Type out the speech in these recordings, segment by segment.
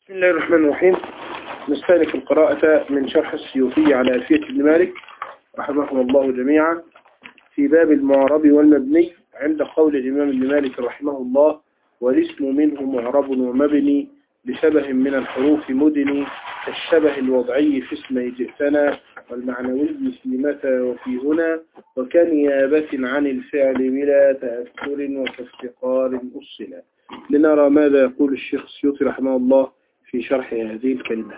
بسم الله الرحمن الرحيم نستهلك القراءة من شرح السيوفي على ألفية ابن مالك رحمهم الله جميعا في باب المعرب والمبني عند قول الإمام ابن مالك رحمه الله والاسم منه معرب ومبني لشبه من الحروف مدن كالشبه الوضعي في اسمي جئتنا والمعنوي في متى وفي هنا وكنيابة عن الفعل بلا تأثر وكافتقار أصلا لنرى ماذا يقول الشيخ السيوطي رحمه الله في شرح هذه الكلمات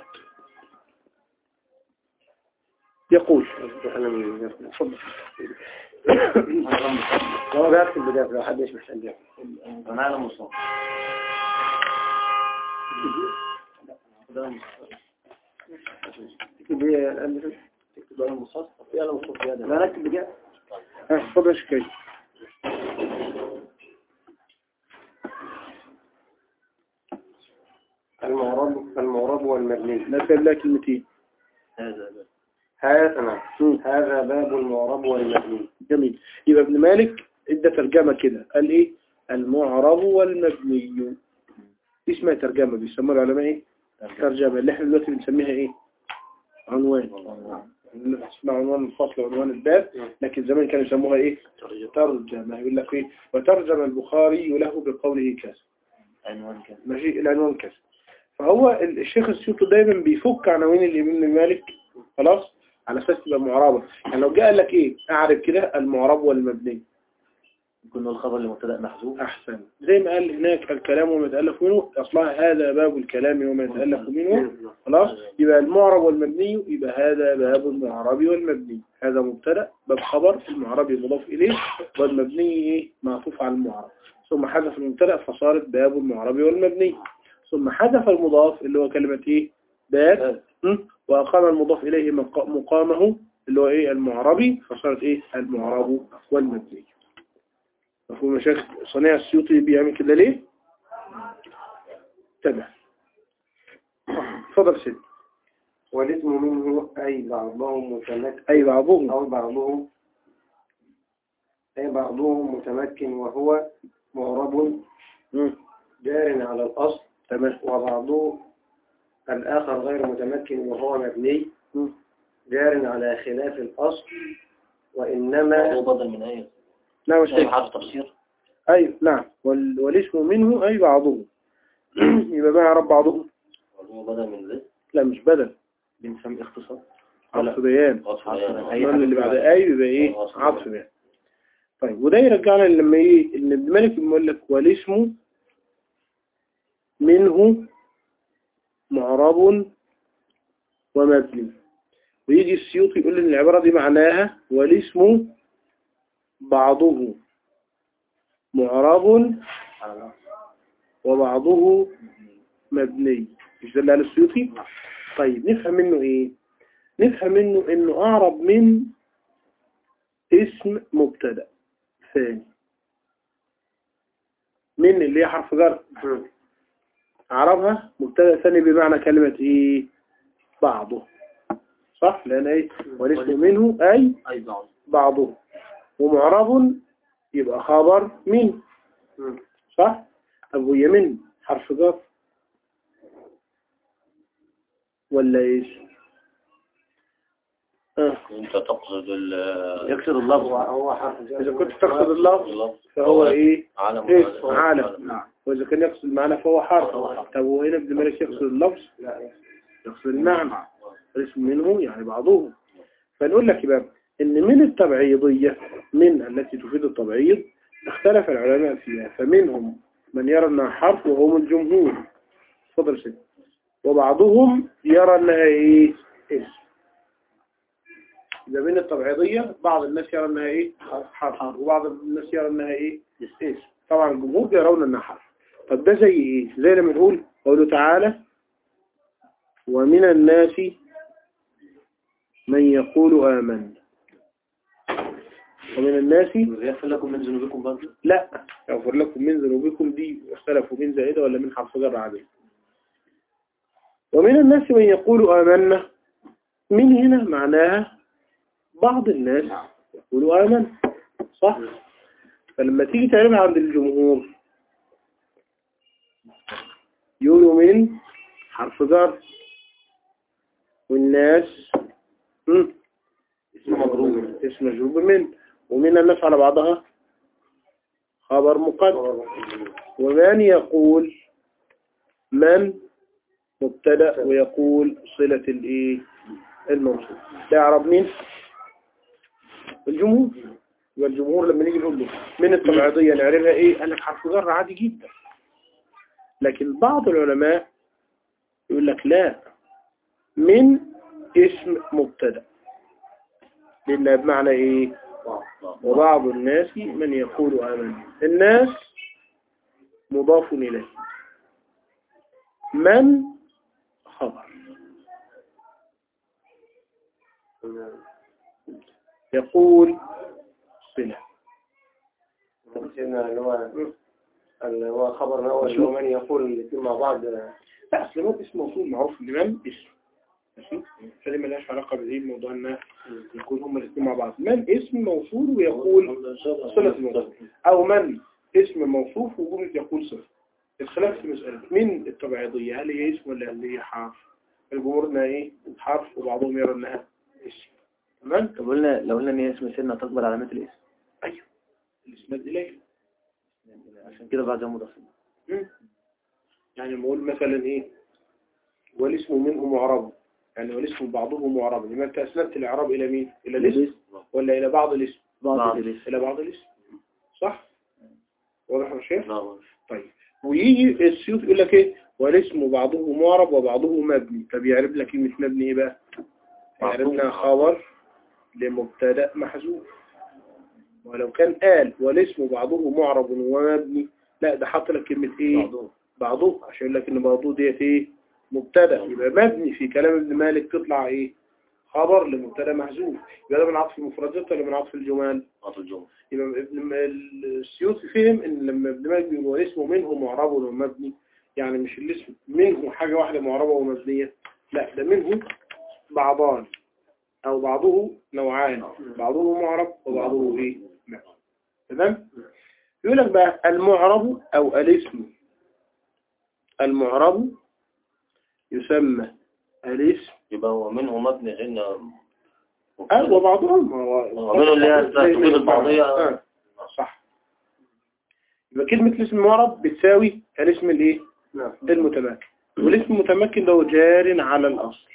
يقول تفضل لو بيكتب بداية لو حد يسمح عندي أنا على مصاب تكتب لي الألف تكتب على المصاب في على المصاب في هذا لا نكتب بداية ها تفضل يا شكاي المعرب المعرب والمبني نسأل الله كلمتين هذا هذا تمام مم. هذا باب المعرب والمبني جميل يبقى ابن مالك ادى ترجمة كده قال ايه المعرب والمبني دي اسمها ترجمة بيسموها العلماء ايه ترجمة اللي احنا دلوقتي بنسميها ايه عنوان اسمها عنوان الفصل وعنوان الباب لكن زمان كانوا يسموها ايه ترجمة يقول لك ايه وترجم البخاري له بقوله كذا عنوان كذا ماشي العنوان كذا فهو ال- الشيخ السيوطي دايما بيفك عناوين الامام ابن مالك خلاص على اساس تبقى معربة يعني لو جاء لك ايه اعرف كده المعرب والمبني يكون الخبر لمبتدا محذوف احسن زي ما قال هناك الكلام وما يتألف منه اصلها هذا باب الكلام وما يتألف منه خلاص يبقى المعرب والمبني يبقى هذا باب المعرب والمبني هذا مبتدا باب خبر المعرب مضاف اليه والمبني ايه معطوف على المعرب ثم حذف المبتدا فصارت باب المعرب والمبني ثم حذف المضاف اللي هو كلمة ايه باب م? وأقام المضاف إليه مق- مقامه اللي هو ايه المعربي فصارت ايه المعرب والمبني مفهوم يا شيخ صنيع السيوطي بيعمل كده ليه تمام تفضل سيدي والاسم منه أي بعضهم متمكن أي بعضهم أو بعضهم أي بعضهم متمكن وهو معرب مم. جار على الأصل تمام وبعضه الآخر غير متمكن وهو مبني مم. جار على خلاف الأصل هو وإنما بدل من أي نعم يا شيء شيخ حرف تفسير أي نعم وال... والاسم منه أي بعضهم يبقى ما يعرف بعضهم هو بدل من ذي لا مش بدل بنسمي اختصار عطف بيان عطف الضمن اللي بعد أي يبقى إيه عطف بيان طيب وده يرجعنا لما إيه إن ابن مالك بيقول لك والاسم منه معرب ومبني ويجي السيوطي يقول ان العبارة دي معناها والاسم بعضه معرب وبعضه مبني مش ده اللي قال السيوطي طيب نفهم منه ايه نفهم منه انه اعرب من اسم مبتدا ثاني من اللي هي حرف جر عربها مبتدا ثاني بمعنى كلمة ايه بعضه صح لان ايه والاسم منه اي أي بعض بعضه ومعرب يبقى خبر من صح طب وهي من حرف جر ولا ايش آه. أنت تقصد ال يقصد اللفظ هو حرف جر إذا كنت تقصد اللفظ فهو ايه عالم اسم عالم وإذا كان يقصد المعنى فهو حرف طب وهنا ابن مالك يقصد اللفظ لا يقصد المعنى الاسم منه يعني بعضهم فنقول لك يبقى ان من التبعيضية من التي تفيد التبعيض اختلف العلماء فيها فمنهم من يرى انها حرف وهم الجمهور تفضل سيدي وبعضهم يرى انها ايه اسم إذا من التبعيضية بعض الناس يرى انها ايه حرف وبعض الناس يرى انها ايه اسم طبعا الجمهور يرون انها حرف طب ده زي ايه زي لما نقول قوله تعالى ومن الناس من يقول آمنا ومن الناس يغفر لكم من ذنوبكم برضه لا يغفر لكم من ذنوبكم دي اختلفوا من زائدة ولا من حرف جر عادي ومن الناس من يقول آمنا من هنا معناها بعض الناس يقول آمنا صح فلما تيجي تعلمها عند الجمهور يقولوا من حرف جر والناس مم. اسم مجرور اسم مجرور من ومن الناس على بعضها خبر مقدم ومن يقول من مبتدا ويقول صلة الايه الموصول تعرف مين الجمهور يبقى الجمهور لما نيجي نقول له من التبعيضية نعرفها ايه قال لك حرف جر عادي جدا لكن بعض العلماء يقول لك لا من اسم مبتدا لأنها بمعنى ايه وبعض الناس من يقول آمن الناس مضاف إليه من خبر يقول صلة سيدنا اللي هو اللي هو خبر الأول اللي هو من يقول الاثنين مع بعض لا أصل ما اسم موصول معروف لمن اسم ماشي فدي ملهاش علاقة بإيه موضوع إن يكون هما الاثنين مع بعض من اسم موصول ويقول صلة الموصول أو من اسم موصوف وجملة يقول صفة الخلاف في مسألة من التبعيضية هل هي اسم ولا هل هي حرف الجمهور انها ايه حرف وبعضهم يرى انها اسم تمام طب قلنا لو قلنا ان هي اسم سيدنا تقبل علامات الاسم ايوه الاسناد اليه عشان كده بعد مضاف مم. يعني نقول مثلا ايه والاسم منه معرب يعني والاسم بعضه معرب لما انت اسندت الاعراب الى مين الى الاسم ولا الى بعض الاسم بعض الاسم الى بعض الاسم صح واضح يا شيخ نعم طيب ويجي السيوط يقول لك ايه والاسم بعضه معرب وبعضه مبني طب يعرف لك كلمه مبني ايه بقى يعرف لنا خبر لمبتدا محذوف ولو كان قال والاسم بعضه معرب ومبني لا ده حط لك كلمه ايه بعضه عشان يقول لك ان بعضه ديت ايه مبتدا يبقى مبني في كلام ابن مالك تطلع ايه خبر لمبتدا محذوف يبقى ده من عطف المفردات ولا من عطف الجمال عطف الجمل يبقى ابن السيوطي فهم ان لما ابن مالك بيقول اسمه منه معرب ومبني يعني مش الاسم منه حاجة واحدة معربة ومبنية لا ده منه بعضان او بعضه نوعان بعضه معرب وبعضه ايه مبني تمام يقول لك بقى المعرب او الاسم المعرب يسمى الاسم يبقى هو منه مبني غير اه وبعضهم هو ومنه اللي هي تفيد البعضية آه. صح يبقى كلمة الاسم المعرب بتساوي الاسم الايه نعم المتمكن والاسم المتمكن ده هو جار على الأصل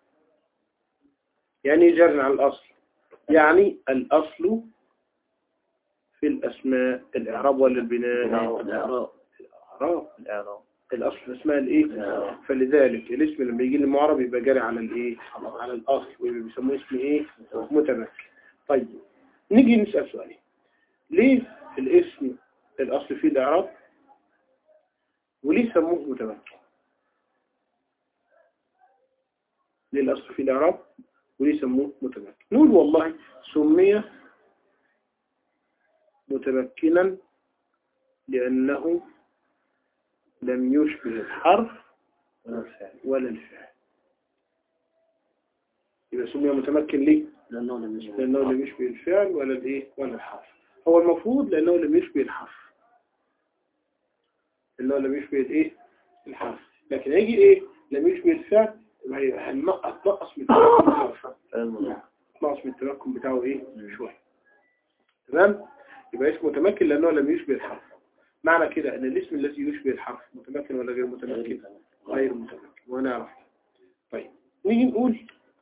يعني ايه جار على الأصل يعني الأصل في الأسماء الإعراب ولا البناء الإعراب. الإعراب الإعراب الأصل في الأسماء الإيه الإعراب. فلذلك الاسم لما يجي المعرب يبقى جاري على الإيه على الأصل ويبقى بيسموه اسم إيه متمكن طيب نيجي نسأل سؤال ليه الاسم الأصل فيه الإعراب وليه سموه متمكن ليه الأصل فيه الإعراب وليه سموه متمكن نقول والله سمي متمكنا لأنه لم يشبه الحرف ولا الفعل يبقى سمي متمكن ليه لأنه لم يشبه لأنه لم يشبه الفعل ولا الايه ولا الحرف هو المفروض لأنه لم يشبه الحرف لأنه لم يشبه الايه الحرف لكن هيجي ايه لم يشبه الفعل يبقى هي- هننقص نقص من التمكن بتاعه فعل نقص من التمكن بتاعه ايه شوية تمام يبقى اسمه متمكن لأنه لم يشبه الحرف معنى كده ان الاسم الذي يشبه الحرف متمكن ولا غير متمكن غير متمكن ونعرف طيب نيجي نقول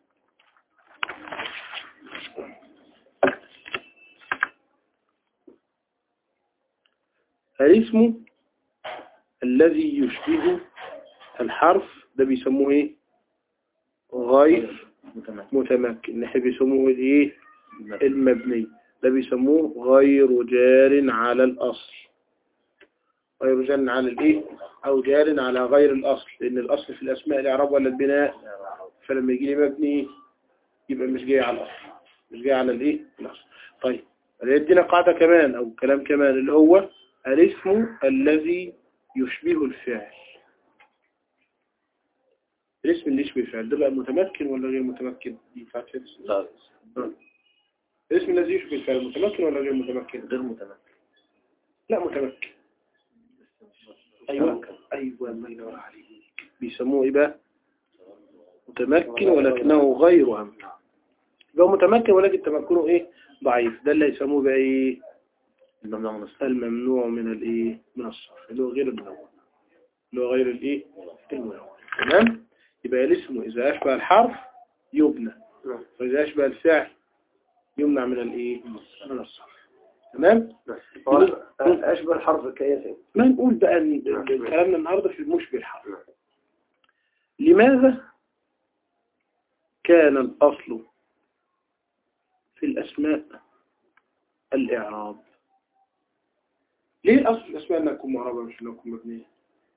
الاسم الذي يشبه الحرف ده بيسموه ايه غير متمكن متمكن نحن بيسموه الايه المبني ده بيسموه غير جار على الأصل غير جار على الايه او جار على غير الأصل لأن الأصل في الأسماء الإعراب ولا البناء فلما يجي لي مبني يبقى مش جاي على الأصل مش جاي على الايه الأصل طيب يدينا قاعدة كمان أو كلام كمان اللي هو الاسم الذي يشبه الفعل الاسم اللي يشبه الفعل ده بقى متمكن ولا غير متمكن ينفع كده لا الاسم الذي يشبه الفعل متمكن ولا غير متمكن غير متمكن لا متمكن ايوه ايوه الله ينور عليك بيسموه ايه بقى متمكن ولكنه غير أمن يبقى متمكن ولكن تمكنه ايه ضعيف ده اللي يسموه بقى ايه الممنوع من الصرف الممنوع من الايه من الصرف اللي هو غير المنون اللي هو غير الايه المنون تمام يبقى الاسم اذا اشبه الحرف يبنى نعم. واذا اشبه الفعل يمنع من الايه من الصرف تمام هو أشبه الحرف الكياسي ما نقول بقى ال- ال- ال- كلامنا النهارده في المشبه الحرف لماذا كان الأصل في الأسماء الإعراب ليه الأصل في الأسماء أنها تكون معربة مش أنها تكون مبنية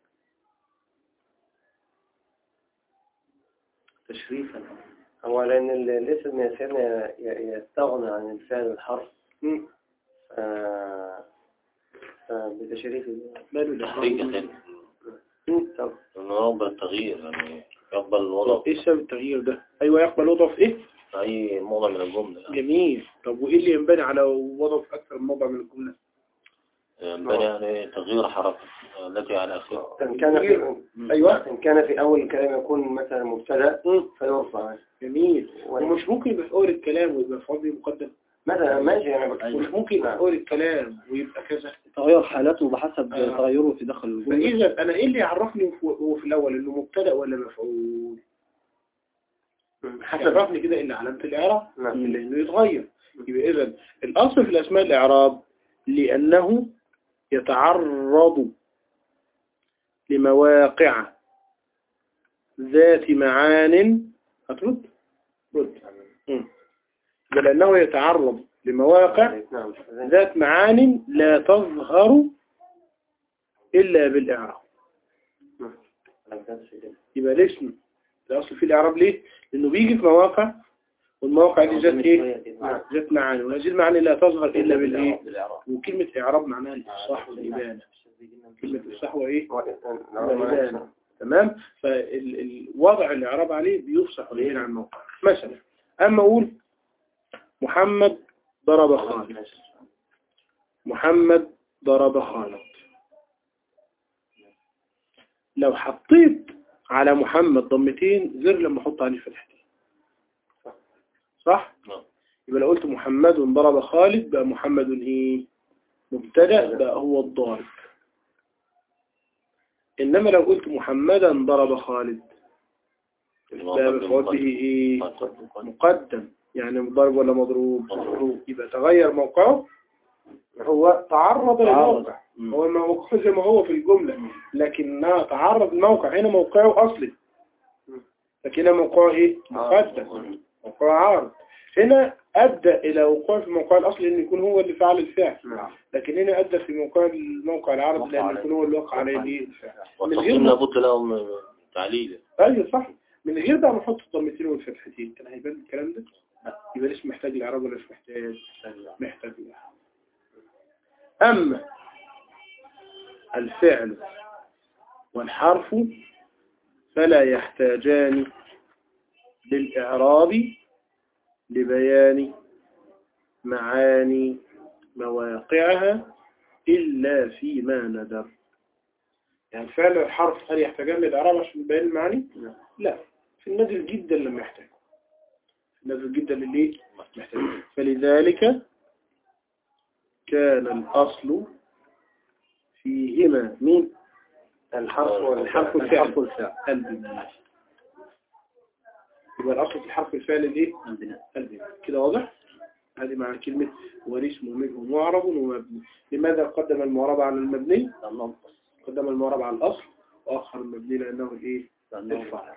تشريفا هو لأن ال- الاسم يا سيدنا ي- يستغنى عن الفعل والحرف مم. آه، آه، بتشريف ال- ماله تحريك الإعراب يعني مم. طب انه يقبل التغيير يعني يقبل الوضع إيه سبب التغيير ده أيوة يقبل وضع في إيه في اي موضع من الجملة يعني جميل طب وإيه اللي ينبني على وضع في أكثر من موضع من الجملة ينبغي يعني تغيير حركة التي على اخرها إن كان في أيوة إن كان في أول الكلام يكون مثلا مبتدأ مم. فيرفع جميل ومش ممكن يبقى في أول الكلام ويبقى في عضو مقدم مثلا ماشي أنا بقول مش ممكن يبقى في أول الكلام ويبقى كذا تغير حالاته بحسب آه. تغيره في داخل الجملة فإذا أنا إيه اللي يعرفني هو هو في الأول إنه مبتدأ ولا مفعول يعرفني كده إن علامة الإعراب نعم. إلا إنه يتغير يبقى إذا الأصل في الأسماء الإعراب لأنه يتعرض لمواقع ذات معان هترد؟ رد مم. يبقى لأنه يتعرض لمواقع نعم ذات معان لا تظهر إلا بالإعراب يبقى الاسم الأصل في الإعراب ليه؟ لأنه بيجي في مواقع والمواقع دي ذات إيه؟ ذات معاني وهذه المعاني لا تظهر إلا بالإيه؟ وكلمة إعراب معناها الإفصاح والإبانة كلمة إفصاح وإيه؟ والإبانة تمام؟ فالوضع الإعراب عليه بيفصح ويبين عن الموقع مثلا أما أقول محمد ضرب خالد محمد ضرب خالد لو حطيت على محمد ضمتين غير لما احط عليه فتحتين صح نعم. يبقى لو قلت محمد ضرب خالد بقى محمد ايه مبتدا بقى هو الضارب انما لو قلت محمدا ضرب خالد بقى مفعول به ايه مقدم يعني ضرب ولا مضروب مضروب. يبقى تغير موقعه هو تعرض للموقع هو موقعه زي ما هو في الجملة لكنها تعرض الموقع هنا موقعه أصلي لكن هنا موقعه إيه؟ مقدم موقعه عارض هنا أدى إلى وقوع في الموقع الأصلي إن يكون هو اللي فعل الفعل لكن هنا أدى في موقع الموقع العارض لأن يكون هو اللي وقع عليه الإيه؟ الفعل من غير والتصميم ما- لابد له من تعليل أيوة صح من غير بقى ما نحط الضمتين والفتحتين كان هيبان الكلام ده؟ لا يبقى الاسم محتاج الإعراب ولا مش محتاج؟ محتاج الإعراب أما الفعل والحرف فلا يحتاجان للإعراب لبيان معاني مواقعها إلا فيما ندر يعني الفعل والحرف هل يحتاجان للإعراب عشان بيان المعاني؟ لا في النادر جدا لما يحتاج في النادر جدا لليه؟ محتاج فلذلك كان الأصل فيهما مين؟ الحرف الحرف والفعل البناء يبقى الأصل في الحرف الفعل الايه؟ البناء كده واضح؟ هذه معنى كلمة والاسم منه معرب ومبني لماذا قدم المعرب على المبني؟ قدم المعرب على الأصل وأخر المبني لأنه الايه؟ الفرع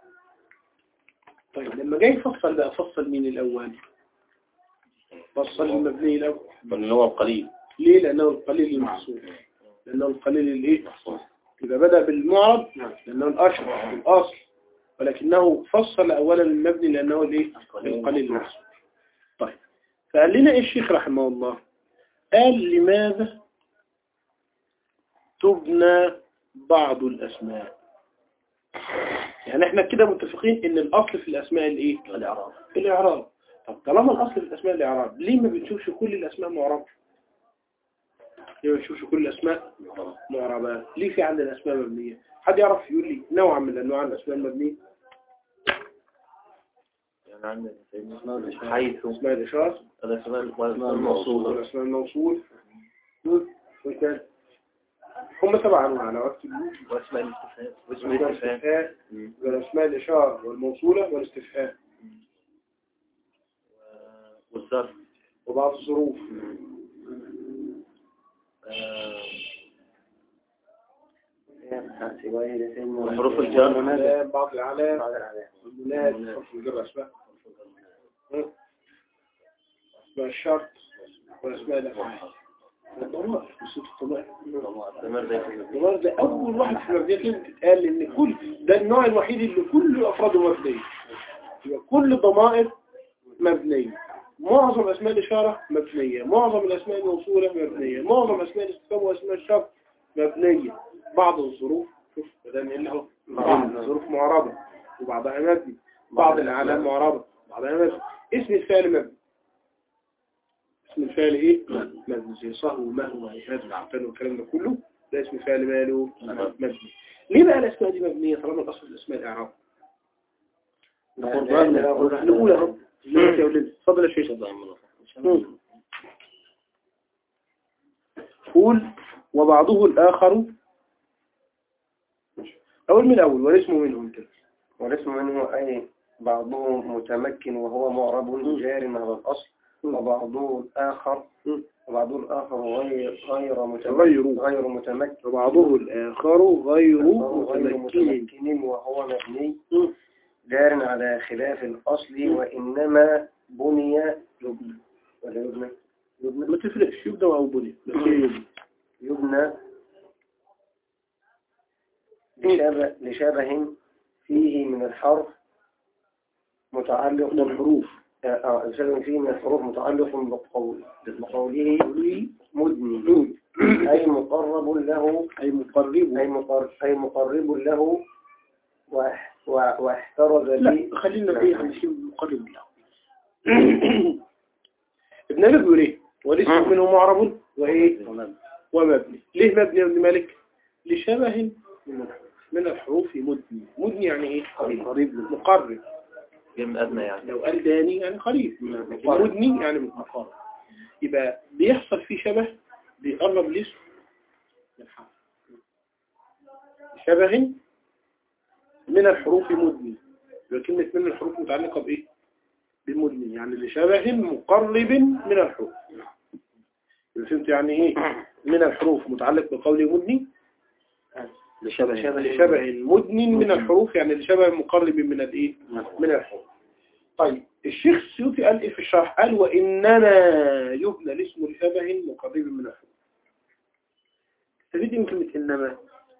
طيب لما جاي يفصل بقى فصل مين الأول؟ فصل المبني الأول من هو القليل ليه؟ لأنه القليل المحصول لأنه القليل الايه؟ إذا بدأ بالمعرب لأنه الأشهر الأصل ولكنه فصل أولا المبني لأنه الايه؟ القليل المحصول طيب فقال لنا إيه الشيخ رحمه الله قال لماذا تبنى بعض الأسماء يعني احنا كده متفقين ان الأصل في الأسماء الايه؟ الإعراب الإعراب طب طالما الأصل في الأسماء الإعراب ليه ما بنشوفش كل الأسماء معربة ما نشوفش كل الأسماء معربة ليه في عندنا أسماء مبنية حد يعرف يقول لي نوع من أنواع الأسماء المبنية يعني عندنا حيث أسماء الإشارة الأسماء الموصولة والأسماء الموصول مم. وكان هم سبع أنواع لو أكتب واسماء الاستفهام واسم أسماء الاستفهام الاستفهام والأسماء الإشارة والموصولة والاستفهام والظرف وبعض الظروف آه، وحروف الجر. العلام بعض الأعلام بعض العلامات والمناد حرف الجر أسماء مم. أسماء الشرط والأسماء الأفعال الضمائر بصوت الضمائر ضمير زي كده. الضمائر ده أول واحد في المبنية كلمة تتقال إن كل ده النوع الوحيد اللي كل أفراده مبنية يبقى كل الضمائر مبنية معظم أسماء الإشارة مبنية معظم الأسماء الموصولة مبنية معظم أسماء الاستفهام وأسماء الشرط مبنية بعض الظروف شوف ده اللي هو بعض الظروف معربة وبعضها مبني بعض الأعلام معربة بعضها مبني اسم الفعل مبني اسم الفعل ايه؟ مبني زي صهو ومهو وهيهات وعفان والكلام ده كله ده اسم فعل ماله مبني ليه بقى الأسماء دي مبنية طالما الأصل الأسماء الإعراب نقول يا رب دلوقتي يا ولد اتفضل يا شيخ مم. قول وبعضه الآخر أول من الأول والاسم منهم كده والاسم منه أي بعضه متمكن وهو معرب جار على الأصل وبعضه الآخر مم. وبعضه الآخر غير غير متمكن غير غير متمكن وبعضه الآخر غير غير متمكن متمكن وهو مبني مم. جار على خلاف الأصل وإنما بني يبنى ولا يبنى يبنى ما تفرقش يبدأ أو بني بس هي يبنى يبنى لشبه, لشبه فيه من الحرف متعلق من الحروف آه، لشبه فيه من الحروف متعلق بقول بقوله مدني أي مقرب له أي مقرب أي مقرب, أي مقرب له واح- وا- واحترز به لا خلينا ايه هنشيل مقرب له ابن مالك بيقول ايه والاسم منه معرب وايه ومبني ليه مبني يا ابن مالك لشبه من الحروف مدني مدني يعني ايه قريب مقرب جيم أدنى يعني لو قال داني يعني قريب لكن مدني يعني مقرب يبقى بيحصل فيه شبه بيقرب الاسم من حرف شبه من الحروف مدني يبقى كلمة من الحروف متعلقة بإيه؟ بمدني يعني لشبه مقرب من الحروف يبقى فهمت يعني إيه؟ من الحروف متعلق بقول مدني لشبه لشبه مدن من الحروف يعني لشبه مقرب من الإيه؟ من الحروف طيب الشيخ السيوطي قال إيه في الشرح؟ قال وإنما يبنى الاسم لشبه مقرب من الحروف تفيد من كلمة إنما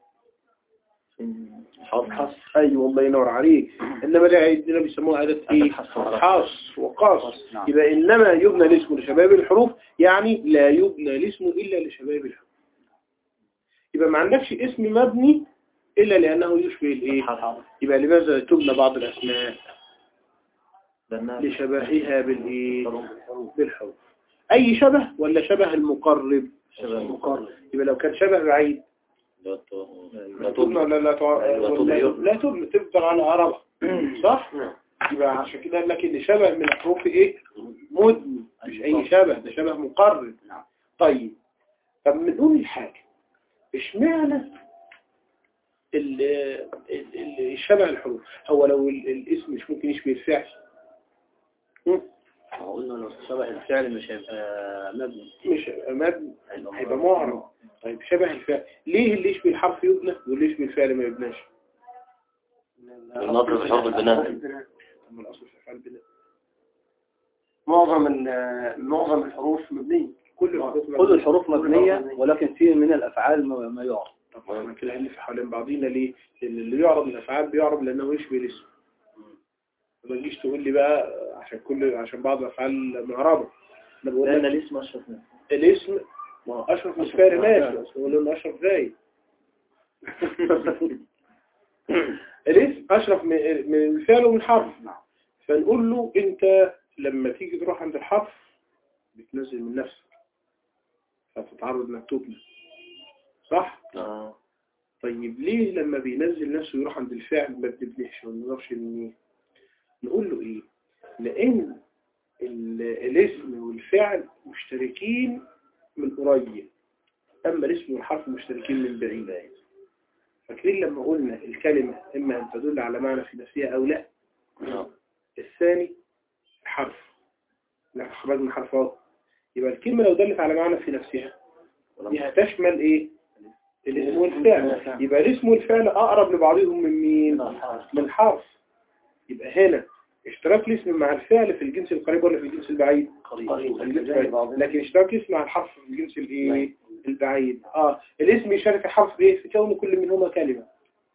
حص ايوه الله ينور عليك انما ده عندنا بيسموها اداه ايه حص وقاص نعم. يبقى انما يبنى الاسم لشباب الحروف يعني لا يبنى الاسم الا لشباب الحروف يبقى ما عندكش اسم مبني الا لانه يشبه الايه يبقى لماذا تبنى بعض الاسماء لشبهها بالايه بالحروف اي شبه ولا شبه المقرب شبه المقرب يبقى لو كان شبه بعيد لا ت- تبنى لا تبنى ولا لا تع... لا ولا- تبنى. لا تبنى تفضل على عربة صح؟ يبقى عشان كده قال لك اللي شبه من الحروف ايه؟ مدني مش اي شبه ده شبه مقرب طيب طب بنقول الحاجة اشمعنى ال- ال- ال- الشبه الحروف هو لو ال- الاسم مش ممكن يشبه الفعل هم؟ قلنا لو شبه الفعل مش هيبقى مبني مش هيبقى مبني هيبقى معرب طيب شبه الفعل ليه اللي يشبه الحرف يبنى واللي يشبه الفعل ما يبناش النظر في حرف البناء طب ما الاصل في افعال بناء معظم ال- معظم الحروف مبنية كل الحروف كل الحروف مبنية ولكن في من الأفعال ما ما يعرف طب ما كده هنلف حوالين بعضينا ليه؟ لأن اللي يعرب من الأفعال بيعرب لأنه يشبه الاسم ما تجيش تقول لي بقى عشان كل عشان بعض الأفعال معربة أنا بقول لأن لك الاسم أشرف منه الاسم ما هو أشرف مش فارق ماشي بس بقول إنه أشرف غايب الاسم أشرف من من الفعل ومن الحرف فنقول له أنت لما تيجي تروح عند الحرف بتنزل من نفسك فتتعرض انها تبنى صح؟ نعم طيب ليه لما بينزل نفسه يروح عند الفعل ما بنبنيش ما بنقدرش نبنيه نقول له ايه لان ال- الاسم والفعل مشتركين من قريب اما الاسم والحرف مشتركين من بعيد فاكرين لما قلنا الكلمة اما ان تدل على معنى في نفسها او لا نعم الثاني حرف لا خرجنا حرف اهو يبقى الكلمة لو دلت على معنى في نفسها دي هتشمل ايه الاسم والفعل يبقى الاسم والفعل اقرب لبعضهم من مين من الحرف يبقى هنا اشتراك الاسم مع الفعل في الجنس القريب ولا في الجنس البعيد قريب الجنس القريب. لكن اشتراك الاسم مع الحرف في الجنس الايه البعيد اه الاسم يشارك الحرف بايه في كون كل منهما كلمة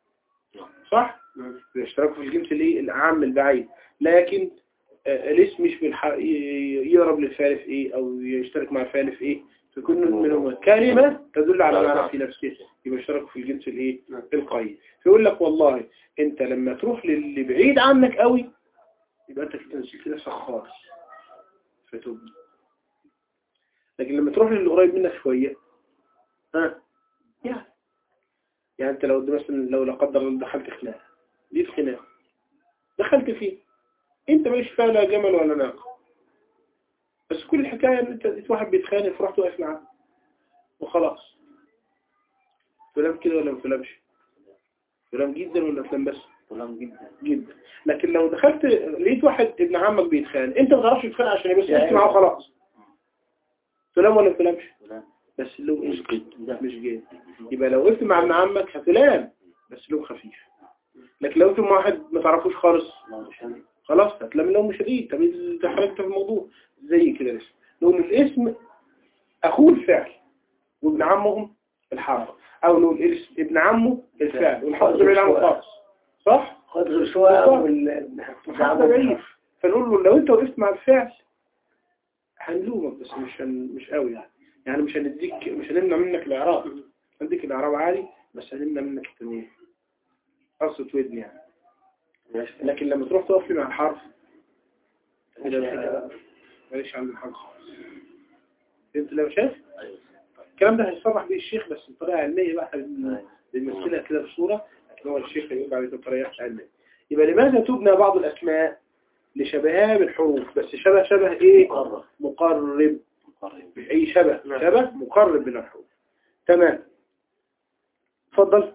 صح اشتراكه في الجنس الايه الاعم البعيد لكن آه الاسم مش بالح... ي- يقرب للفعل في ايه او يشترك مع الفعل في ايه في كل منهما كلمة تدل على معنى في نفسه يبقى اشتركوا في الجنس الايه القريب فيقول لك والله انت لما تروح للي بعيد عنك قوي يبقى انت كده نسيت نفسك خالص فتبني لكن لما تروح للي قريب منك شوية ها يعني يعني انت لو مثلا لو لا قدر الله دخلت خناقه ليه خناقه دخلت فيه انت ماليش فيها لا جمل ولا ناقه بس كل الحكايه ان انت لقيت واحد بيتخانق فرحت واقف معاه وخلاص فلان كده ولا ما فلانش فلان جدا ولا فلان بس كلام جدا جدا لكن لو دخلت لقيت واحد ابن عمك بيتخانق انت ما تعرفش تتخانق عشان بس تحكي معاه خلاص فلان ولا فلانش فلان. بس لو مش مش جد مش جيد يبقى لو وقفت مع ابن عمك هفلان بس لو خفيف لكن لو وقفت مع واحد ما تعرفوش خالص خلاص هتلاقي لو مش شديد طب انت حركت في الموضوع زي كده لسه نقول الاسم اخوه الفعل وابن عمهم الحرف او نقول الاسم ابن عمه الفعل والحرف ده بعيد عنه خالص صح؟ خد شوية هذا بعيد فنقول له لو انت وقفت مع الفعل هنلومك بس مش هن... مش قوي يعني يعني مش هنديك مش هنمنع منك الاعراب هنديك الاعراب عالي بس هنمنع منك التنوين قصة ودن يعني لكن لما تروح تقف لي مع الحرف كده ماليش عند الحرف خالص فهمت لو شايف أيوة. الكلام ده هيصرح بيه الشيخ بس بطريقة علمية بقى بن- بنمثلها كده بصورة لكن هو الشيخ هيقول بعد كده بطريقة علمية يبقى لماذا تبنى بعض الأسماء لشبهها بالحروف بس شبه شبه ايه مقرب. مقرب مقرب مش اي شبه شبه مقرب من الحروف تمام اتفضل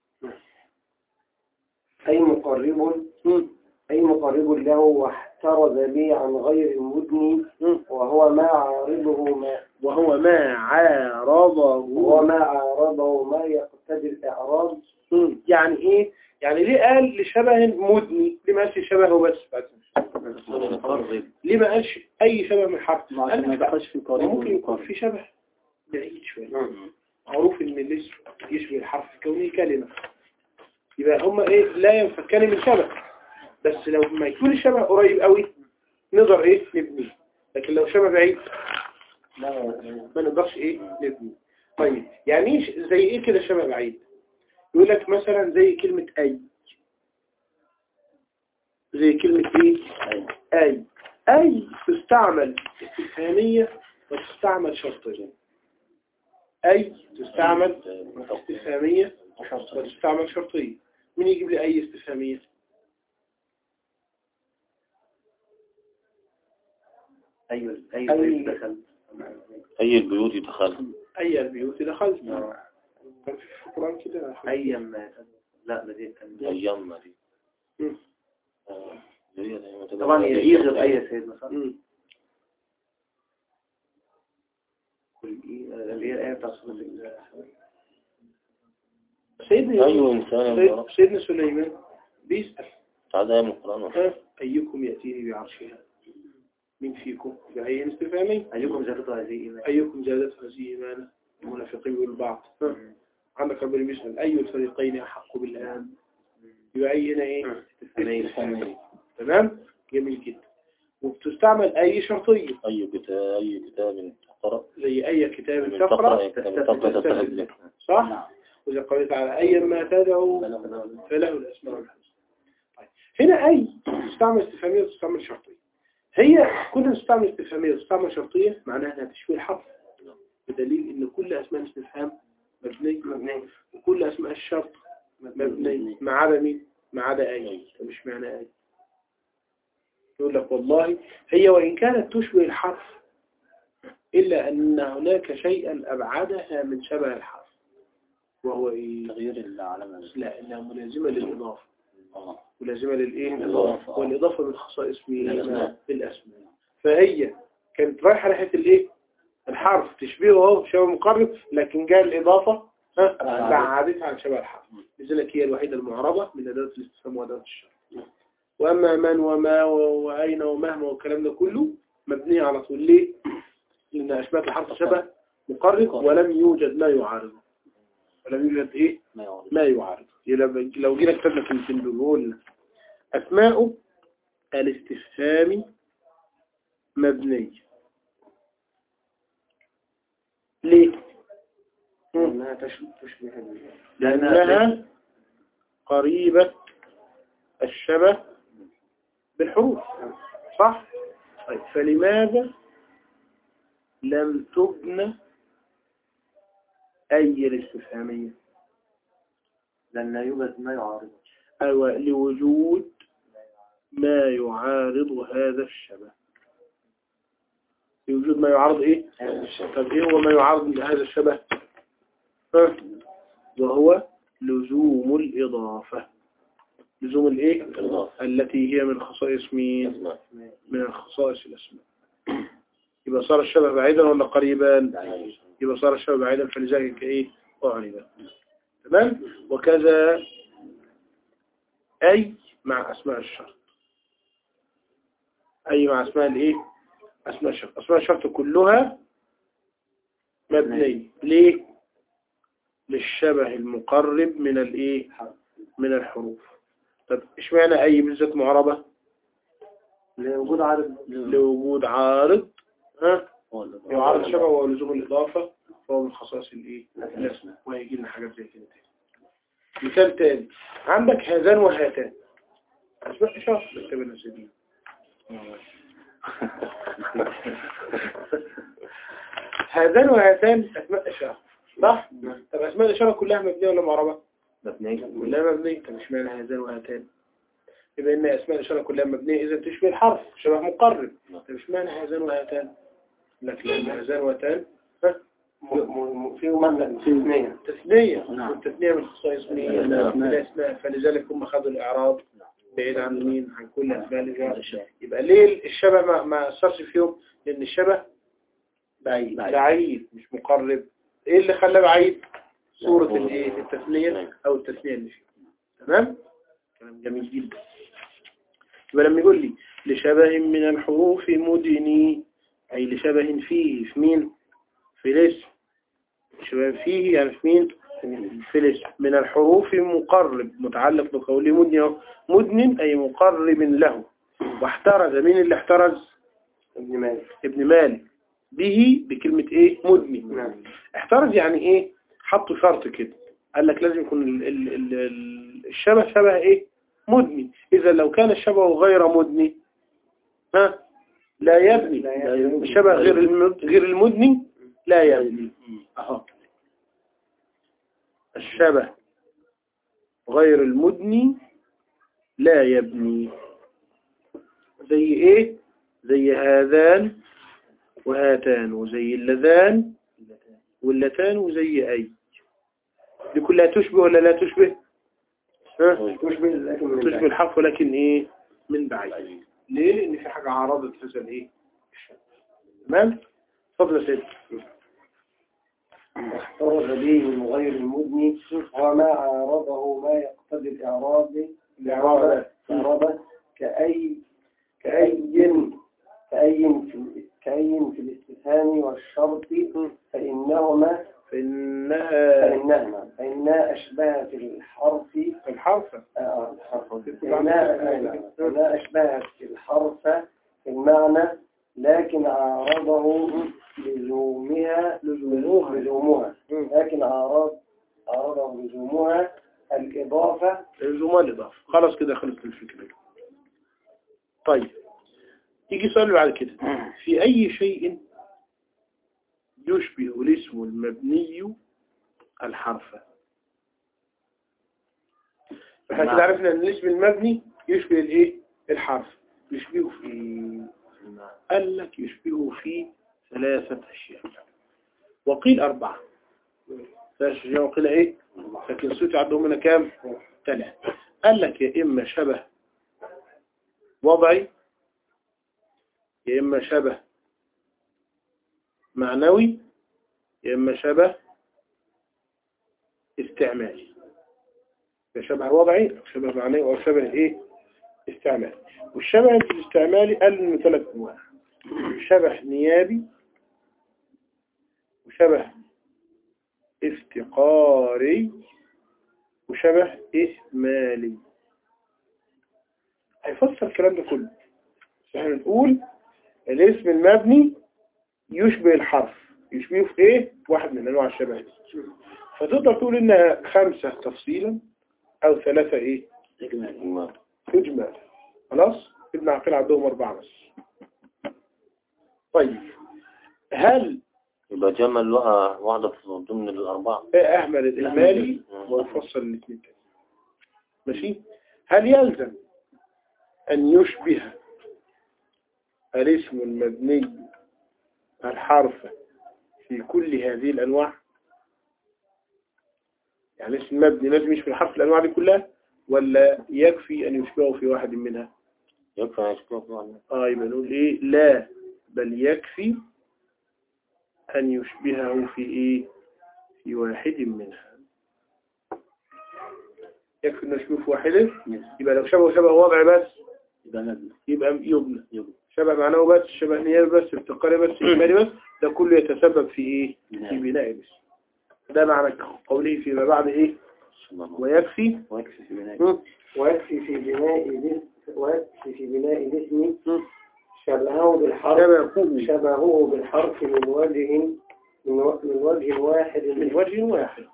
أي مقرب مم. أي مقرب له واحترز به عن غير المدني مم. وهو ما عارضه ما وهو ما عارضه وهو ما عارضه ما يقتضي الإعراض مم. يعني ايه يعني ليه قال لشبه مدني ليه ما قالش شبهه بس مقرب ليه ما قالش اي شبه من حرف ما عشان ما يدخلش في قريب ممكن يكون والمقرب. في شبه بعيد شوية معروف ان الاسم يشبه الحرف الكوني كلمة يبقى هما ايه لا ينفكان من شبه بس لو ما يكون الشبه قريب قوي نقدر ايه نبنيه لكن لو شبه بعيد ما نقدرش ايه نبنيه طيب يعني ايه ش- زي ايه كده شبه بعيد يقول لك مثلا زي كلمة اي زي كلمة ايه اي اي تستعمل استفهامية وتستعمل شرطية اي تستعمل استفهامية وتستعمل شرطية مين يجيب لي اي استفهامية أيوة أي- أيوة دخل أي البيوت دخل اي البيوت دخلت كان في القرآن كده أيام لا بديت كان أيام دي مم. آه، هي دايما تبقى طبعا هذه يغير الشرطة. أي سيدنا صح؟ مم. كل إيه اللي هي الآية بتاع سورة ال- سيدنا أي يوسف- إنسان سيد- يضرب سيدنا سليمان بيسأل هذا من القرآن ها أيكم يأتيني بعرشها من فيكم بأي استفهامي أيكم زادته هذه إيمان أيكم زادت هذه إيمانا المنافقين والبعض ها. عندك ربنا بيسأل أي الفريقين أحق بالآن يبقى أي هنا إيه استفهامية تمام جميل جدا وبتستعمل أي شرطية أي كتاب أي كتاب تقرأ زي أي كتاب من تقرأ تقرأ كتاب تقرأ تستفد به صح وإذا قرأت على أي ما تدعو فله الأسماء الحسنى طيب هنا أي تستعمل استفهامية وتستعمل شرطية هي كل ما تستعمل استفهامية وتستعمل شرطية معناها أنها تشبه الحرف بدليل ان كل اسماء الاستفهام مبني مبني وكل اسماء الشرط مبني ما عدا مين ما عدا اي طب مش معنى اي يقول لك والله هي وان كانت تشبه الحرف الا ان هناك شيئا ابعدها من شبه الحرف وهو ايه تغيير العلامة لا انها ملازمه للاضافه آه. ملازمه للايه الإضافة. والاضافه من خصائص مين الأسماء. الاسماء فهي كانت رايحه ناحيه الايه الحرف تشبهه اهو شبه مقرب لكن جاء الاضافه ها بعدتها عن شبه الحرف لذلك هي الوحيده المعربه من ادوات الاستفهام وادوات الشرط واما من وما و- واين ومهما والكلام ده كله مبني على طول ليه لان اشباه الحرف شبه مقرب ولم يوجد ما يعارضه ولم يوجد ايه ما يعرف ما يعارض لو- لو جينا كتبنا كلمتين دول وقلنا أسماء الاستفهام مبنية ليه؟ مم. انها تشبه تشبه ال- لأنها قريبة الشبه بالحروف صح؟ طيب فلماذا لم تبنى أي الاستفهامية؟ لان يوجد ما يعارضه أيوة لوجود ما يعارض هذا الشبه لوجود ما يعارض إيه؟ طب إيه هو ما يعارض هذا الشبه؟ ها؟ وهو لزوم الإضافة لزوم الإيه؟ الإضافة. التي هي من خصائص مين؟ أسماء من الخصائص الأسماء يبقى صار الشبه بعيدا ولا قريبا؟ بعيد. يبقى صار الشبه بعيدا فلذلك إيه؟ أعرب تمام؟ وكذا أي مع أسماء الشرط أي مع أسماء الإيه؟ أسماء الشرط أسماء الشرط كلها مبنية ليه؟ للشبه المقرب من الإيه؟ من الحروف طب اشمعنى أي بالذات معربة؟ لوجود عارض لوجود عارض ها؟ هو اللي- يعارض الشبه ولزوم الإضافة فهو من خصائص الإيه؟ الأسماء وهيجي لنا حاجات زي كده تاني مثال تاني عندك هذان وهاتان أسماء إشارة نكتب لنا سيدي هذان وهاتان أسماء إشارة صح؟ طب أسماء الإشارة كلها مبنية ولا معربة؟ مبنية كلها مبنية طب اشمعنى هذان وهاتان؟ يبقى إن أسماء الإشارة كلها مبنية إذا تشبه الحرف شبه مقرب طب اشمعنى هذان وهاتان؟ لك لأن هذان وهاتان ها؟ م- م- في مملكة تسمية تثنية نعم. والتثنية من خصائص مين؟ الأسماء. من الأسماء فلذلك هم خدوا الإعراب بعيد عن مين؟ عن كل أسماء الإعراب يبقى ليه الشبه ما ما أثرش فيهم؟ لأن الشبه بعيد بعيد مش مقرب إيه اللي خلاه بعيد؟ صورة الإيه؟ التثنية أو التثنية اللي فيه تمام؟ كلام جميل جدا يبقى لما يقول لي لشبه من الحروف مدني أي لشبه فيه في مين؟ في الاسم شبه فيه يعني في مين؟ في الاسم من الحروف مقرب متعلق بقوله مدني أهو. مدن أي مقرب له واحترز مين اللي احترز؟ ابن مالك ابن مالك به بكلمة ايه؟ مدني نعم احترز يعني ايه؟ حطوا شرط كده قال لك لازم يكون ال ال ال ال الشبه شبه ايه؟ مدني إذا لو كان الشبه غير مدني ها لا يبني لا يبني. الشبه غير المد- غير المدني لا يبني أهو. الشبه غير المدني لا يبني زي ايه زي هذان وهاتان وزي اللذان واللتان وزي اي دي كلها تشبه ولا لا تشبه ها؟ تشبه لكن من تشبه بعيد. الحرف ولكن ايه من بعيد ليه لان في حاجة عرضت هذا الايه الشبه. تمام اتفضل يا سيدي احترز به من غير المدني وما عارضه ما يقتضي الإعراب الإعراب الإعراب كأي كأي كأي في كأي في الاستفهام والشرط فإنهما فإنها فإنهما فإنها أشبهت الحرف الحرف آه، الحرف فإنها فإنها أشبهت الحرف في المعنى لكن عارضه لزومها لزومها. لزومها لكن عارض عارضه لزومها الإضافة لزوم الإضافة خلاص كده خلصت الفكرة طيب يجي سؤال بعد كده في أي شيء يشبه الاسم المبني الحرف فاحنا نعم. كده عرفنا ان الاسم المبني يشبه الايه الحرف يشبهه في قال لك يشبهه في ثلاثة أشياء وقيل أربعة ثلاثة أشياء وقيل إيه لكن الصوت عندهم هنا كام ثلاثة قال لك يا إما شبه وضعي يا إما شبه معنوي يا إما شبه استعمالي يا شبه وضعي أو شبه معنوي أو شبه إيه استعمالي والشبه الاستعمالي قال من ثلاث أنواع شبه نيابي وشبه افتقاري وشبه إهمالي هيفسر الكلام ده كله بس احنا نقول الاسم المبني يشبه الحرف يشبهه في ايه واحد من انواع الشبه دي فتقدر تقول انها خمسة تفصيلا او ثلاثة ايه نعم. اجمال خلاص ابن عقيل عندهم اربعة بس طيب هل يبقى جمل لها واحدة في ضمن الأربعة ايه اهمل الاهمالي مم. ونفصل الاثنين تاني ماشي هل يلزم ان يشبه الاسم المبني الحرف في كل هذه الانواع يعني الاسم المبني لازم يشبه الحرف الانواع دي كلها ولا يكفي ان يشبهه في واحد منها يكفي أن يشبه في واحدة اه يبقى نقول ايه لا بل يكفي ان يشبهه في ايه في واحد منها يكفي ان يشبهه في واحدة يبقى لو شبه شبه وضع بس يبقى مبني يبقى يبنى يبنى. شبه معناه بس شبه نيابي بس افتقاري بس إجمالي بس ده كله يتسبب في ايه في بناء. بناء الاسم ده معنى قوله فيما بعد ايه ويكفي ويكفي في بناء مم. ويكفي في بناء الاسم ويكفي في بناء الاسم مم. شبهه بالحرف شبهه شبهه بالحرف من وجه من و- من وجه واحد من وجه واحد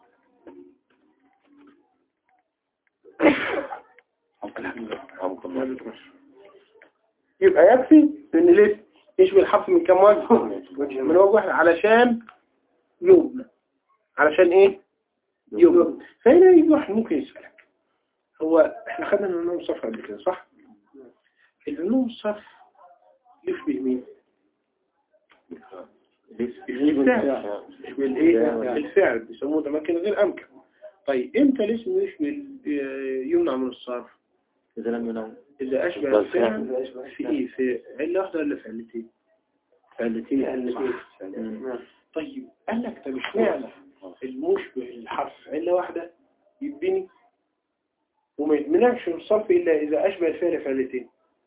رحمك الله يبقى يكفي ان الاسم يشبه الحرف من كم وجه من وجه واحد علشان يبنى علشان ايه يبنى فهنا يجي واحد ممكن يسألك هو احنا خدنا من النوم صف قبل كده صح النوم صف يشبه مين الفعل يشبه الايه الفعل بيسموه تمكن غير امكن طيب امتى الاسم يشبه يمنع من الصرف إذا لم ينوم إذا أشبه الفعل في إيه في علة واحدة ولا في علتين فعلتين صح. طيب قال لك طب اشمعنى المشبه الحرف علة واحدة يبني وما يتمنعش من الصرف إلا إذا أشبه الفعل في علتين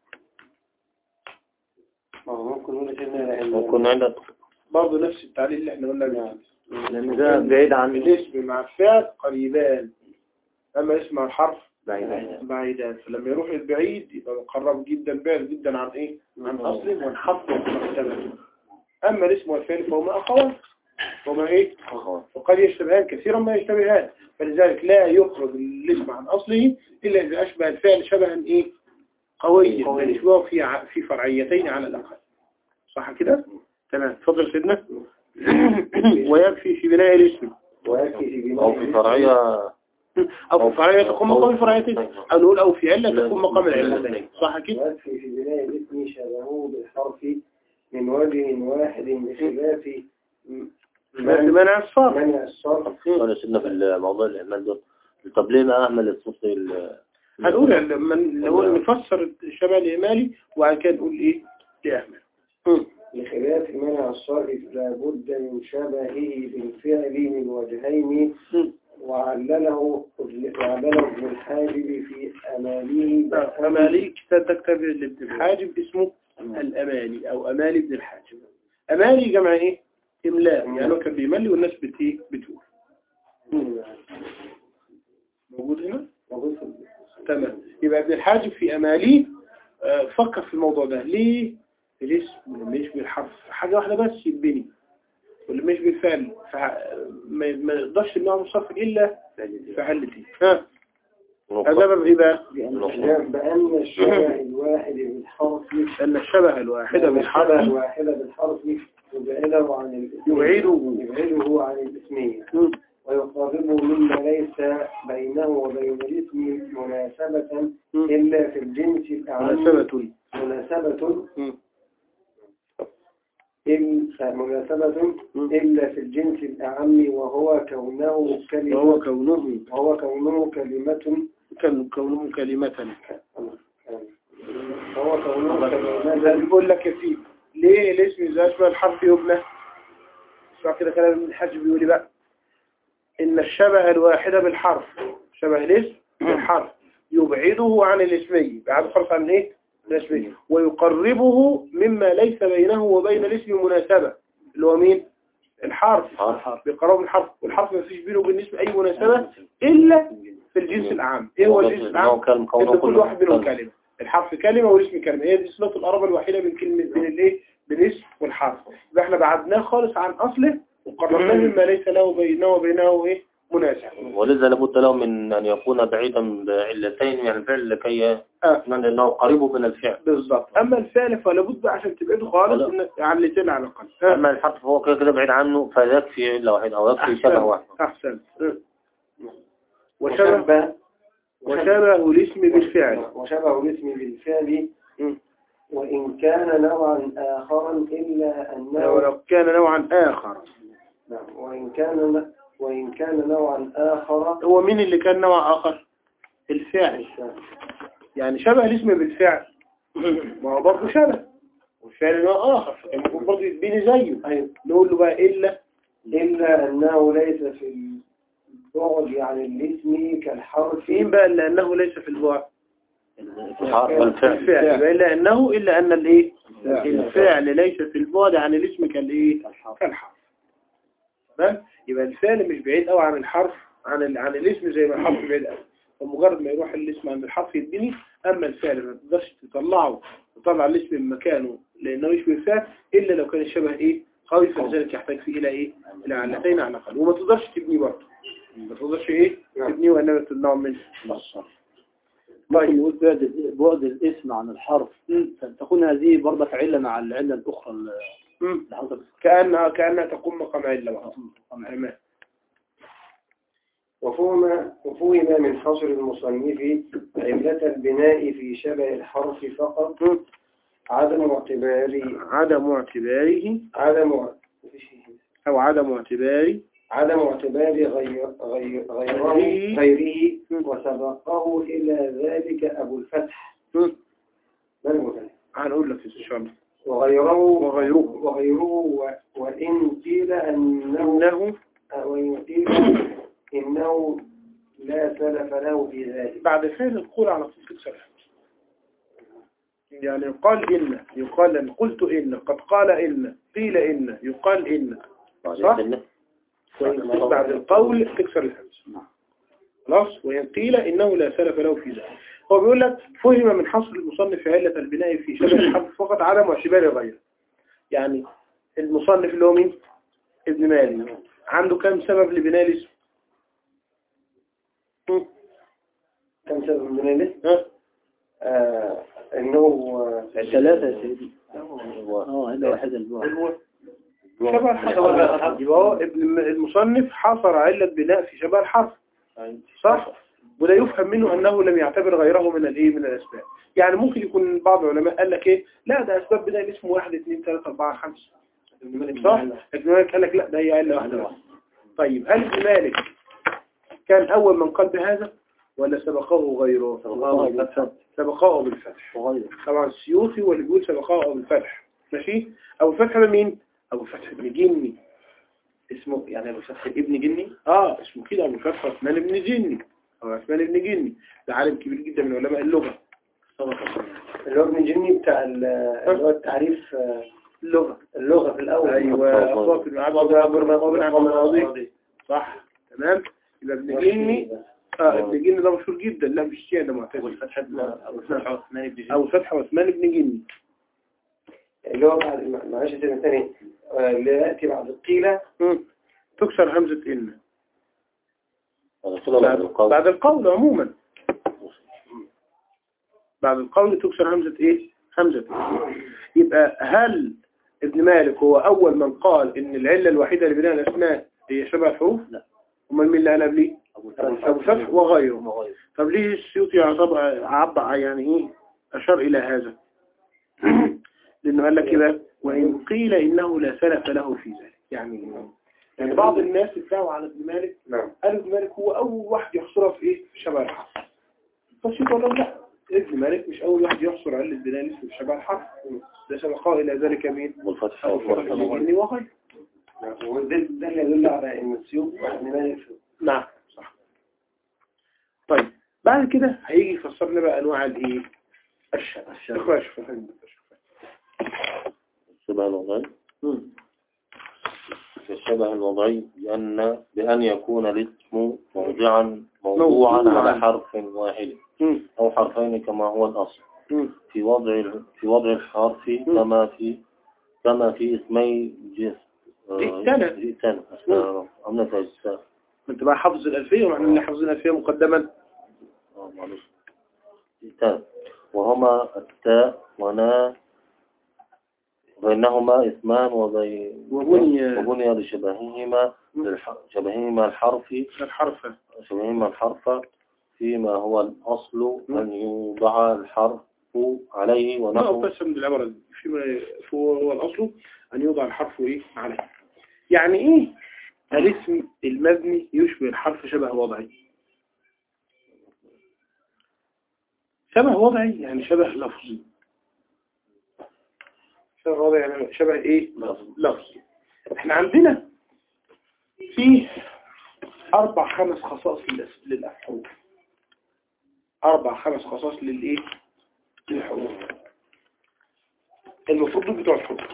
ممكن نقول كده ممكن عندك برضه نفس التعليل اللي احنا قلنا قبل كده. لأن ده بعيد عن الاسم مع الفعل قريبان أما اسم مع الحرف بعيد بعيدان فلما يروح البعيد يبقى مقرب جدا بعيد جدا عن ايه عن اصله وانحط مرتبه اما الاسم والفعل فهما اخوان هما ايه وقد يشتبهان كثيرا ما يشتبهان فلذلك لا يخرج الاسم عن اصله الا اذا اشبه الفعل شبها ايه قويا بل يشبهه في ع- في فرعيتين على الاقل صح كده تمام تفضل سيدنا ويكفي في بناء الاسم ويكفي في بناء أو في الاسم فرعية او في فرعية تقوم مقام الفرعيتين او نقول او في علة تقوم مقام العلتين صح كده ويكفي في بناء الاسم شبهه بالحرف من وجه واحد بخلاف م- بس من- منع الصرف منع الصرف ولا سيدنا في الموضوع الإهمال دول طب ليه ما أهمل الصوت ال- هنقول لما نقول نفسر الشبه الإيمالي وبعد كده نقول إيه لأهمل بخلاف منع الصرف لابد من شبهه بالفعل من وجهين وعلله وعلله ابن الحاجب في أماله أمالي كتاب ده كتاب لابن الحاجب اسمه الأمالي أو أمالي ابن الحاجب أمالي جمع إيه؟ إملاء يعني هو كان بيملي والناس بت إيه؟ بتقول موجود هنا؟ تمام يبقى ابن الحاجب في أمالي آه، فكر في الموضوع ده ليه الاسم لما يشبه الحرف حاجة واحدة بس يتبني واللي مش بالفعل فع- ما ما يقدرش انه مصرف الا في علتين ها هذا سبب ايه بقى بأن الشبه الواحد بالحرف ان الشبه الواحدة الشبه بالحرف الواحدة بالحرف يبعده عن الاسم يبعده يبعده عن الاسمية مم. ويقربه مما ليس بينه وبين الاسم مناسبة مم. إلا في الجنس الأعم مناسبة مناسبة مم. إلا مناسبة مم. إلا في الجنس الأعم وهو كونه كلمة وهو كونه وهو كونه كلمة كان كونه كلمة وهو كونه ده كلمة بيقول لك يا سيدي ليه الاسم إذا أشبه الحرف يبنى اسمع كده كلام ابن الحاج بيقول لي بقى إن الشبه الواحد بالحرف شبه الاسم بالحرف يبعده عن الاسمي بعد خالص عن ايه الاسمي ويقربه مما ليس بينه وبين الاسم مناسبة اللي هو مين الحرف حرف. بقرب الحرف والحرف ما فيش بينه وبين الاسم أي مناسبة إلا في الجنس العام إيه هو الجنس العام كلمة إن كل واحد منهم كلمة الحرف كلمة والاسم كلمة هي دي صلة القرابة الوحيدة بين كلمة بين الايه بين الاسم والحرف يبقى احنا بعدناه خالص عن أصله وقربناه مما ليس له بينه وبينه ايه مناسب ولذا لابد له من أن يكون بعيدا بعلتين من الفعل لكي آه. لأنه قريب من الفعل بالظبط أما الفعل فلا بد عشان تبعده خالص ولا. إن- عن الاثنين على الأقل آه. أما الحرف فهو كده كده بعيد عنه فيكفي علة واحدة أو يكفي شبه واحد أحسن آه. وشبه وشبه وشبه الاسم بالفعل وشبه الاسم بالفعل مم. وإن كان نوعا آخرا إلا أنه ولو كان نوعا آخر نعم وإن كان وإن كان نوعا آخر هو مين اللي كان نوع آخر الفعل يعني شبه الاسم بالفعل ما هو برضه شبه والفعل نوع آخر فكان المفروض برضه يتبني زيه أيوة. نقول له بقى إلا إلا أنه ليس في البعد عن الاسم كالحرف فين بقى إلا أنه ليس في البعد الحرف والفعل الفعل يبقى إلا أنه إلا أن الإيه الفعل ليس في البعد عن الاسم كالإيه كالحرف تمام يبقى الفعل مش بعيد قوي عن الحرف عن ال... عن الاسم زي ما الحرف بعيد قوي فمجرد ما يروح الاسم عند الحرف يتبني أما الفعل ما تقدرش تطلعه تطلع الاسم من مكانه لأنه يشبه الفعل إلا لو كان الشبه إيه قوي فلذلك يحتاج فيه إلى إيه إلى علتين على الأقل وما تقدرش تبني برضه ما تقدرش إيه تبني وإنما تمنعه من الصرف طيب نقول بعد بعد الاسم عن الحرف تكون هذه برضك علة مع العلة الأخرى اللي مم. حضرتك كأنها كأنها تقوم مقام علة بقى تمام وفهم وفهم من حصر المصنف علة البناء في شبه الحرف فقط مم. عدم اعتبار عدم اعتباره عدم أو عدم اعتبار عدم اعتبار غير غير غيره غيره. غيره وسبقه إلى ذلك أبو الفتح مم. من هو ذلك؟ هنقول لك إن شاء الله وغيره وغيره. وغيره و- وإن قيل أنه إنه وإن قيل إنه لا سلف له في ذلك بعد فعل القول على طول تكسر يعني يقال إن يقال إن قلت إن قد قال إن قيل إن يقال إن صح؟ وإن بعد القول تكسر الهمزة خلاص وإن قيل إنه لا سلف له في ذلك هو بيقول لك فهم من حصر المصنف علة البناء في شبه الحرف فقط عدم اعتبار غيره يعني المصنف اللي هو مين ابن مالك عنده كم سبب لبناء الاسم هم؟ كم سبب من الاسم؟ ها آه إنه آه، ثلاثة يا سيدي اه إلا واحدة البعد هو شبه الحرف يبقى هو ابن المصنف حصر علة بناء في شبه الحرف صح ولا يفهم منه أنه لم يعتبر غيره من الايه من الأسباب يعني ممكن يكون بعض العلماء قال لك ايه لا ده أسباب بناء الاسم واحد اثنين ثلاثة أربعة خمسة صح ابن مالك قال لك لا ده هي علة واحدة واحدة طيب هل ابن مالك كان أول من قال بهذا ولا سبقه غيره سبقه بالفتح وغيره طبعا السيوطي هو اللي بيقول سبقه أبو الفتح ماشي أبو الفتح ده مين أبو الفتح ابن جني اسمه يعني أبو الفتح ابن جني اه اسمه كده أبو الفتح عثمان ابن جني أو عثمان ابن جني ده عالم كبير جدا من علماء اللغة اللي هو ابن جني بتاع ال- اللي هو التعريف آه، اللغة اللغة في الأول أيوة أصوات المعابد وابن عن الماضي صح تمام يبقى ابن جني اه ابن جني ده مشهور جدا لا مش شيء ده معتزل والفتح ابن أبو الفتح عثمان بن أبو الفتح عثمان ابن جني اللي هو بعد معلش سنة ثانية آه، اللي يأتي بعد القيلة مم. تكسر همزة إن هذا بعد, القول بعد القول عموما بعد القول تكسر همزة ايه همزة إيه؟ يبقى هل ابن مالك هو أول من قال إن العلة الوحيدة لبناء الأسماء هي شبه الحروف لا. أمال مين اللي قال قبليه أبو أبو فتح وغيره وغيره طب ليه السيوطي يعتبر عبر يعني إيه أشار إلى هذا لأنه قال لك كده وإن قيل إنه لا سلف له في ذلك يعني إيه؟ يعني بعض الناس اتبعوا على ابن مالك نعم قال ابن مالك هو أول واحد يحصرها في إيه في شبه الحرف فالشيخ قال لهم لا ابن مالك مش أول واحد يحصر علة بناء الاسم في شبه الحرف ده سبقه إلى ذلك مين والفتح أبو فتح والفتح الجني وغيره وده ده اللي يدل على ان السيوف ابن مالك نعم صح طيب بعد كده هيجي يفسر لنا بقى انواع الايه الشبه الشبه الشبه الشبه الوضعي الشبه الوضعي بأن بأن يكون الاسم موضعا موضوعا موضوعاً. على حرف واحد أو حرفين كما هو الأصل في وضع في وضع الحرف كما في كما في اسمي جس جئتنا. جئتنا اسمها عملة جئتنا انت بقى حافظ الألفية واحنا اللي حافظين الألفية مقدما آه، معلش. جئتان وهما التاء ونا بينهما اسمان وبي... وبني- وبني لشبههما للح... شبههما الحرف الحرف شبههما الحرف فيما هو الأصل أن يوضع الحرف عليه ما ونحو بس من العبارة دي فيما هو هو الأصل أن يوضع الحرف إيه عليه يعني إيه الاسم المبني يشبه الحرف شبه وضعي شبه وضعي يعني شبه لفظي شبه وضعي يعني شبه إيه لفظي احنا عندنا في أربع خمس خصائص للأس- للحروف أربع خمس خصائص للإيه للحروف المفروض دول بتوع الحروف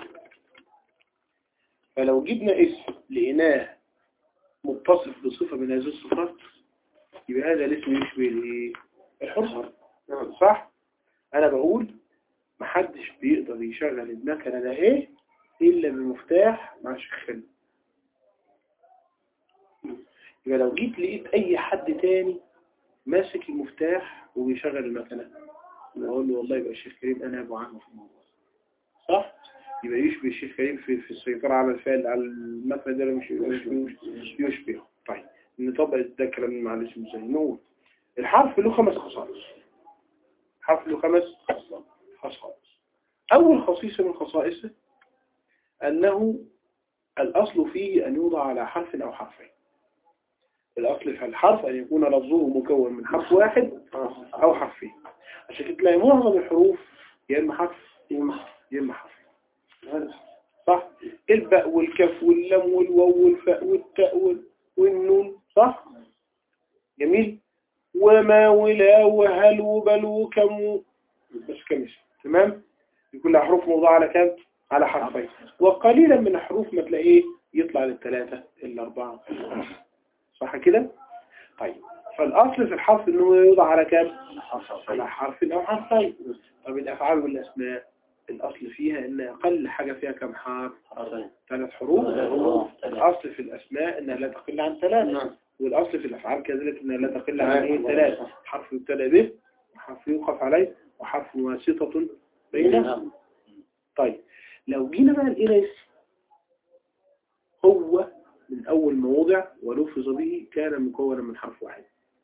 فلو جبنا اسم لقيناه متصف بصفة من هذه الصفات يبقى هذا الاسم يشبه الايه الحروف صح انا بقول محدش بيقدر يشغل المكنة ده ايه الا بمفتاح مع شخن يبقى لو جيت لقيت اي حد تاني ماسك المفتاح وبيشغل المكنة بقول له والله يبقى الشيخ كريم انا ابو عنه في الموضوع صح يبقى يشبه الشيخ كريم في, في السيطرة على الفعل على المكنة ده ولا مش مش مش يشبه طيب نطبق ده كلام مع الاسم ازاي نقول الحرف له خمس خصائص الحرف له خمس خصائص أول خصيصة من خصائصه أنه الأصل فيه أن يوضع على حرف أو حرفين الأصل في الحرف أن يكون لفظه مكون من حرف واحد أو حرفين عشان كده تلاقي معظم الحروف يا إما حرف يا إما حرف يا إما حرف صح الباء والكاف واللام والواو والفاء والتاء وال- والنون صح جميل وما ولا وهل وبل وكم و- بس كم اسم تمام دي كلها حروف موضوعة على كم على حرفين وقليلا من الحروف ما تلاقيه يطلع للثلاثة الأربعة صح كده طيب فالأصل في الحرف إنه يوضع على كم على حرف أو حرفين طب الأفعال والأسماء الأصل فيها إن أقل حاجة فيها كم حرف ثلاث حروف الأصل في الأسماء إنها لا تقل عن ثلاث والأصل في الأفعال كذلك إنها لا تقل عن إيه ثلاث حرف يبتدى به وحرف يوقف عليه وحرف واسطة بينهم طيب لو جينا بقى لقينا اسم هو من أول ما وضع ولفظ به كان مكونا من حرف واحد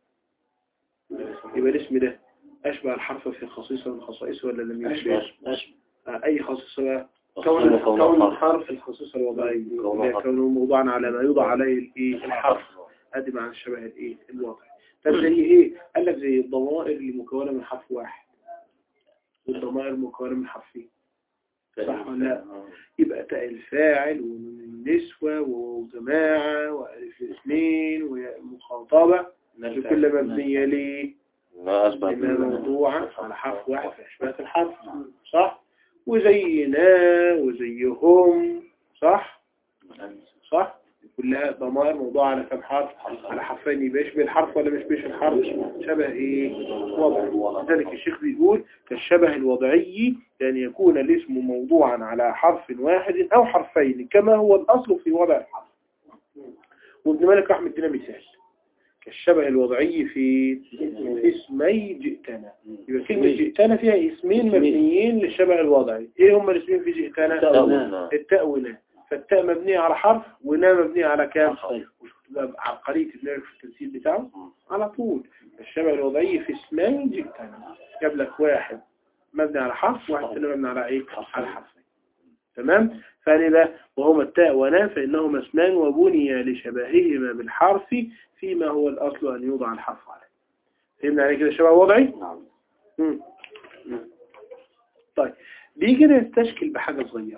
يبقى الاسم ده أشبه الحرف في خصيصة من خصائصه ولا لم يشبه آه، أي خصيصة بقى كون كون الحرف الخصيصة الوضعية كون لا الحرف. كونه موضوعا على ما يوضع عليه الايه الحرف ادي مع الشبه الايه الواقع طب زي ايه قال لك زي الضمائر اللي مكونه من حرف واحد والضمائر مكونه من حرفين صح ولا لا يبقى تاء الفاعل ونون النسوة وجماعة وألف الاثنين ومخاطبة دي كلها مبنية ليه ما أشبه لما موضوعة على حرف واحد في أشباه الحرف صح وزينا وزيهم صح صح كلها ضمائر موضوعة على كم حرف على حرفين يبقى يشبه الحرف ولا مش بيشبه الحرف شبه ايه وضع لذلك الشيخ بيقول كالشبه الوضعي لأن يكون الاسم موضوعا على حرف واحد أو حرفين كما هو الأصل في وضع الحرف وابن مالك راح مدينا مثال كالشبه الوضعي في في اسمي جئتنا يبقى كلمة جئتنا فيها اسمين مبنيين للشبه الوضعي ايه هم الاسمين في جئتنا تأوينا. التاء ونا فالتاء مبنية على حرف ونا مبنية على كام حرفين. وشفت بقى عبقرية ابن في التمثيل بتاعه على طول الشبه الوضعي في اسمين جئتنا جاب لك واحد مبني على حرف واحد ثاني مبني على ايه على حرفين تمام فقال بقى وهما التاء ونا فإنهما اسمان وبني لشبههما بالحرف فيما هو الأصل أن يوضع الحرف عليه فهمنا عليه كده شبه وضعي نعم مم. مم. طيب بيجي نستشكل بحاجة صغيرة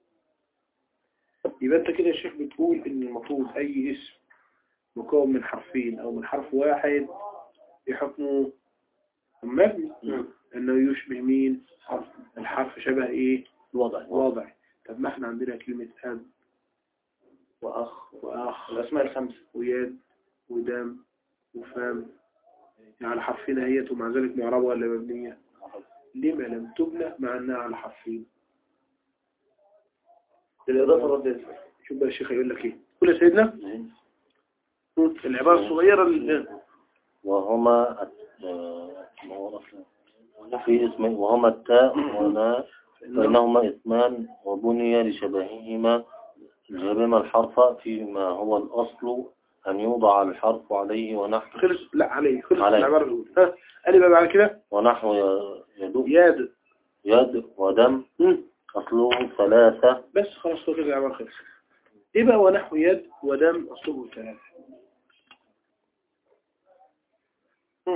يبقى انت كده يا شيخ بتقول ان المفروض اي اسم مكون من حرفين او من حرف واحد يحكمه مبني انه يشبه مين حرف الحرف شبه ايه الوضع واضح طب ما احنا عندنا كلمة أب وأخ وأخ الأسماء الخمسة ويد ودم وفم يعني على حرفين هيت ومع ذلك معربة ولا مبنية لما لم تبنى مع أنها على حرفين بالإضافة ردت شوف بقى الشيخ يقول لك إيه قول يا سيدنا مم. العبارة الصغيرة اللي وهما آه، ما هو أصلا في اسم وهما التاء ونا فإنهما اسمان وبني لشبههما جرم الحرف فيما هو الأصل أن يوضع الحرف عليه ونحو خلص لا عليه خلص عليه. العبارة الأولى ها قال لي بقى بعد كده ونحو ي- يدو ياد يد ودم مم. أصله ثلاثة بس خلاص كده العبارة خلص إيه بقى ونحو يد ودم أصله ثلاثة مم.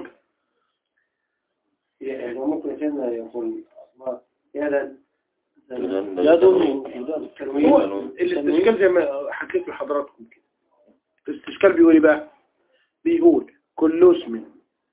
يعني ممكن يكون يقول أسماء يدا إذن يد هو الاستشكال زي ما حكيت لحضراتكم كده الاستشكال بيقول ايه بقى بيقول كل اسم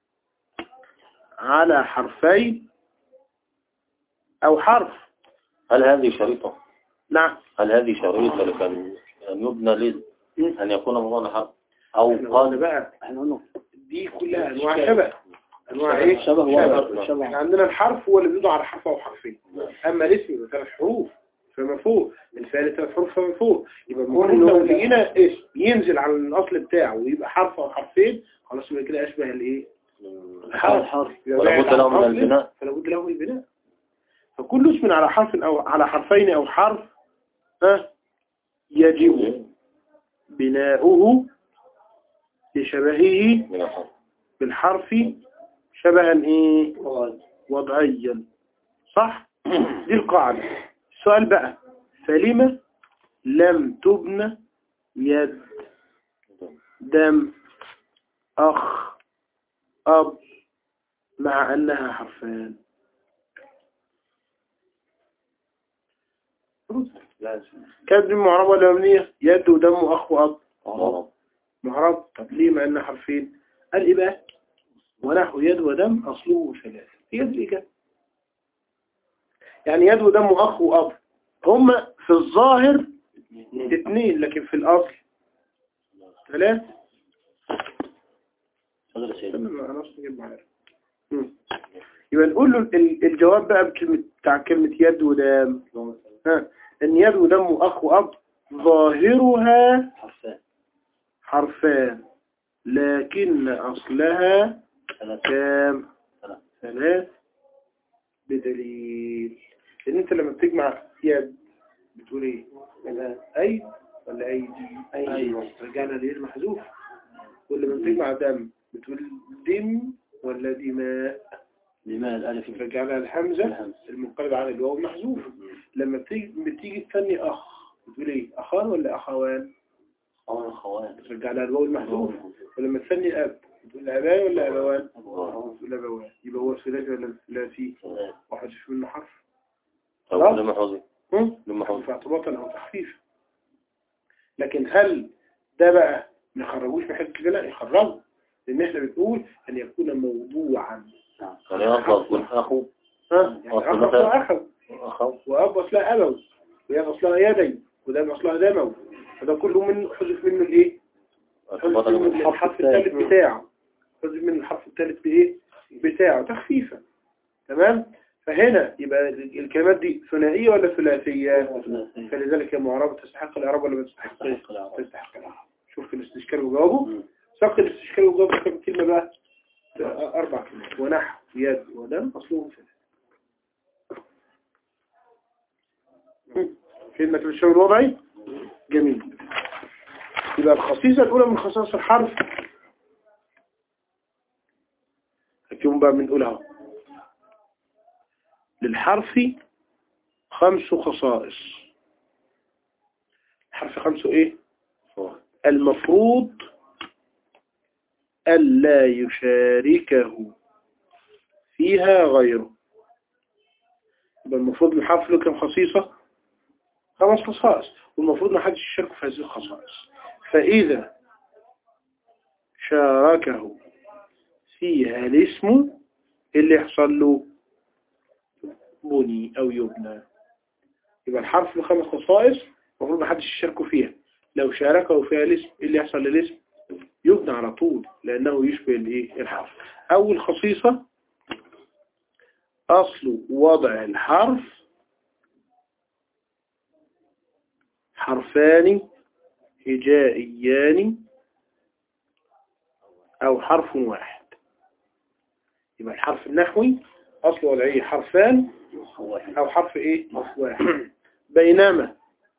على حرفين او حرف هل هذه شريطة نعم هل هذه شريطة لكن أن يبنى لل أن يكون مضان حرف أو احنا قلنا قال بقى احنا قلنا دي كلها انواع شبه انواع ايه شبه واضح احنا شبه عندنا الحرف هو اللي بيوضع على حرف او حرفين اما الاسم يبقى ثلاث حروف فما فوق الفعل ثلاث حروف فما فوق يبقى المفروض لو لقينا اسم ينزل على الاصل بتاعه ويبقى حرف او حرفين خلاص يبقى كده اشبه الايه الحرف حرف يبقى ولا بعيد بد له عن من أصله، البناء. فلا بد له من البناء فكل اسم على حرف او على حرفين او حرف ها يجب بناؤه لشبهه من الحرف بالحرف شبها ايه وضعيا صح دي القاعدة السؤال بقى فلما لم تبنى يد دم أخ أب مع أنها حرفان كانت دي معربة ولا مبنية يد ودم وأخ وأب ضرب معرب طب ليه مع أنها حرفين قال إيه بقى ونحو يد ودم أصله ثلاثة هي دي الإجابة يعني يد ودم وأخ وأب هم في الظاهر اثنين لكن في الأصل ثلاثة هذا شيء تمام أنا أصلا جيب معايا مم. يبقى نقول له ال- الجواب بقى بكلمة بتاع كلمة يد ودم ها ان يد ودم أخ وأب ظاهرها حرفان حرفان لكن أصلها ثلاثة كام ثلاثة. ثلاث بدليل لأن أنت لما بتجمع يد بتقول إيه أي ولا أيدي أيوة. رجعنا ليه المحذوف ولما بتجمع دم بتقول دم ولا دماء لما الألف رجعنا الحمزة الهمز. المنقلب على الواو المحذوف لما بتيجي بتيجي تثني أخ بتقول إيه أخان ولا أخوان أو الخوان ترجع لها الواو المحذوف ولما تثني أب بتقول أبان ولا أبوان بتقول أبوان يبقى هو ثلاثي ولا ثلاثي واحد في منه حرف أو لما حوزي هم؟ لما حوزي فاعتباطا أو تخفيف لكن هل ده بقى ما يخرجوش في حته كده لا يخرجوا لأن احنا بنقول أن يكون موضوعا يعني أصلا يكون أخو ها يعني أصل أخ مثلا- أصلها أخو أخو وأب أصلها أبوي ويد أصلها يدي وده أصلها دموي فده كله من حذف منه الإيه؟ حذف ارتباطا منه من الحرف الثالث بتاعه حذف من الحرف الثالث بإيه؟ بتاعه تخفيفا تمام؟ فهنا يبقى الكلمات دي ثنائية ولا ثلاثية؟ فلذلك هي معربة تستحق الإعراب ولا ما تستحقش؟ تستحق الإعراب شوف الاستشكال وجوابه تقل الاستشكال والجواب كم كلمة بقى أربع كلمات ونحو يد ودم أصلهم ثلاثة كلمة الشغل الوضعي جميل يبقى الخصيصة الأولى من خصائص الحرف هكيهم بقى من أولها للحرف خمس خصائص الحرف خمسه ايه المفروض ألا يشاركه فيها غيره يبقى المفروض الحرف له كم خصيصة خمس خصائص والمفروض ما حدش يشارك في هذه الخصائص فإذا شاركه فيها الاسم اللي يحصل له بني أو يبنى يبقى الحرف له خمس خصائص المفروض ما حدش يشاركه فيها لو شاركه فيها الاسم اللي يحصل للاسم يبنى على طول لأنه يشبه الايه الحرف أول خصيصة أصل وضع الحرف حرفان هجائيان أو حرف واحد يبقى الحرف النحوي أصل وضعيه حرفان أو حرف إيه واحد بينما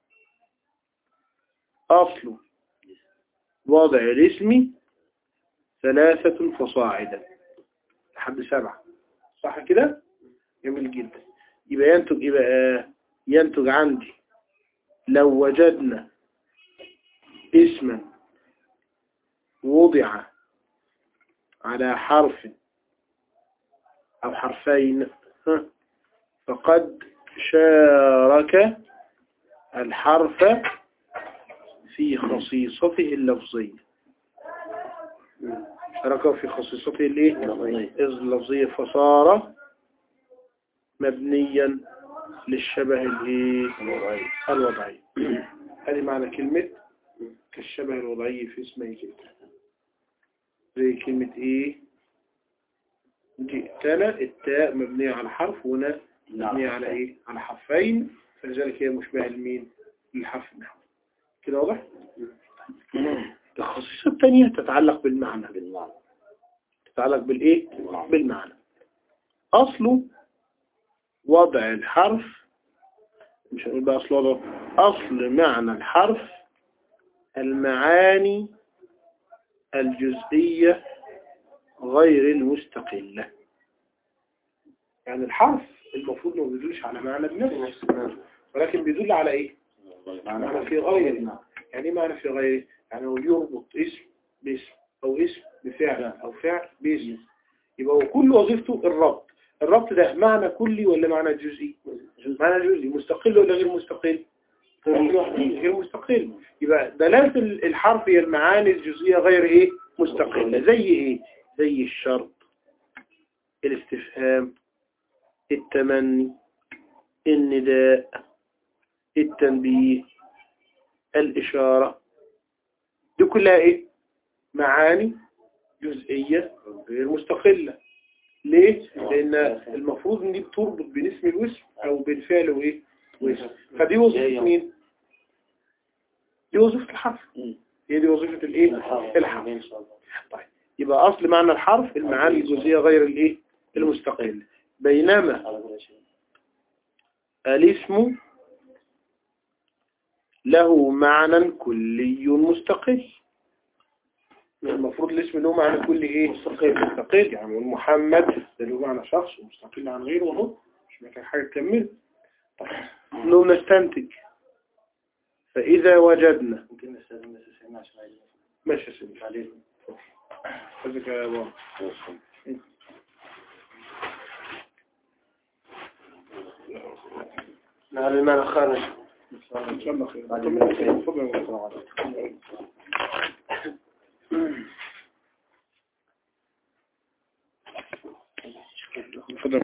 أصل وضع الاسم ثلاثة فصاعدا لحد سبعة صح كده جميل جدا يبقى ينتج يبقى ينتج عندي لو وجدنا اسما وضع على حرف أو حرفين ها، فقد شارك الحرف في خصيصته اللفظية شاركه في خصيصته الايه اللفظية فصار مبنيا للشبه الايه الوضعي هذه معنى كلمة كالشبه الوضعي في اسمه كده زي كلمة ايه جئتنا التاء مبنية على حرف ونا مبنية على ايه على حرفين فلذلك هي مشبهة لمين للحرف النحو كده واضح الخصيصة الثانية تتعلق بالمعنى بالمعنى تتعلق بالايه بالمعنى اصله وضع الحرف مش هنقول بقى اصل وضع اصل معنى الحرف المعاني الجزئية غير المستقلة يعني الحرف المفروض ما بيدلش على معنى بنفسه ولكن بيدل على ايه معنى في غيره يعني ايه معنى في غيره يعني هو يربط اسم باسم او اسم بفعل او فعل باسم يبقى هو كل وظيفته الربط الربط ده معنى كلي ولا معنى جزئي معنى جزئي مستقل ولا غير مستقل غير مستقل يبقى دلالة الحرف هي المعاني الجزئية غير ايه مستقلة زي ايه زي الشرط الاستفهام التمني النداء التنبيه الإشارة دي كلها ايه معاني جزئية غير مستقلة ليه؟ لأن المفروض ان دي بتربط بين اسم الواسم أو بين فعل وإيه؟ واسم فدي وظيفة مين؟ دي وظيفة الحرف هي دي وظيفة الإيه؟ الحرف طيب يبقى أصل معنى الحرف المعاني الجزئية غير الإيه؟ المستقلة بينما الاسم له معنى كلي مستقل المفروض الاسم له معنى كلي ايه مستقل مستقل يعني محمد ده له معنى شخص ومستقل عن غيره وهو مش محتاج حاجة تكمل طيب نقوم نستنتج فإذا وجدنا ممكن نستخدم السيستم عشان عايزين ماشي يا سيدي عليك فزك يا بابا نعم المعنى خارج ان شاء الله خير تفضل تفضل تفضل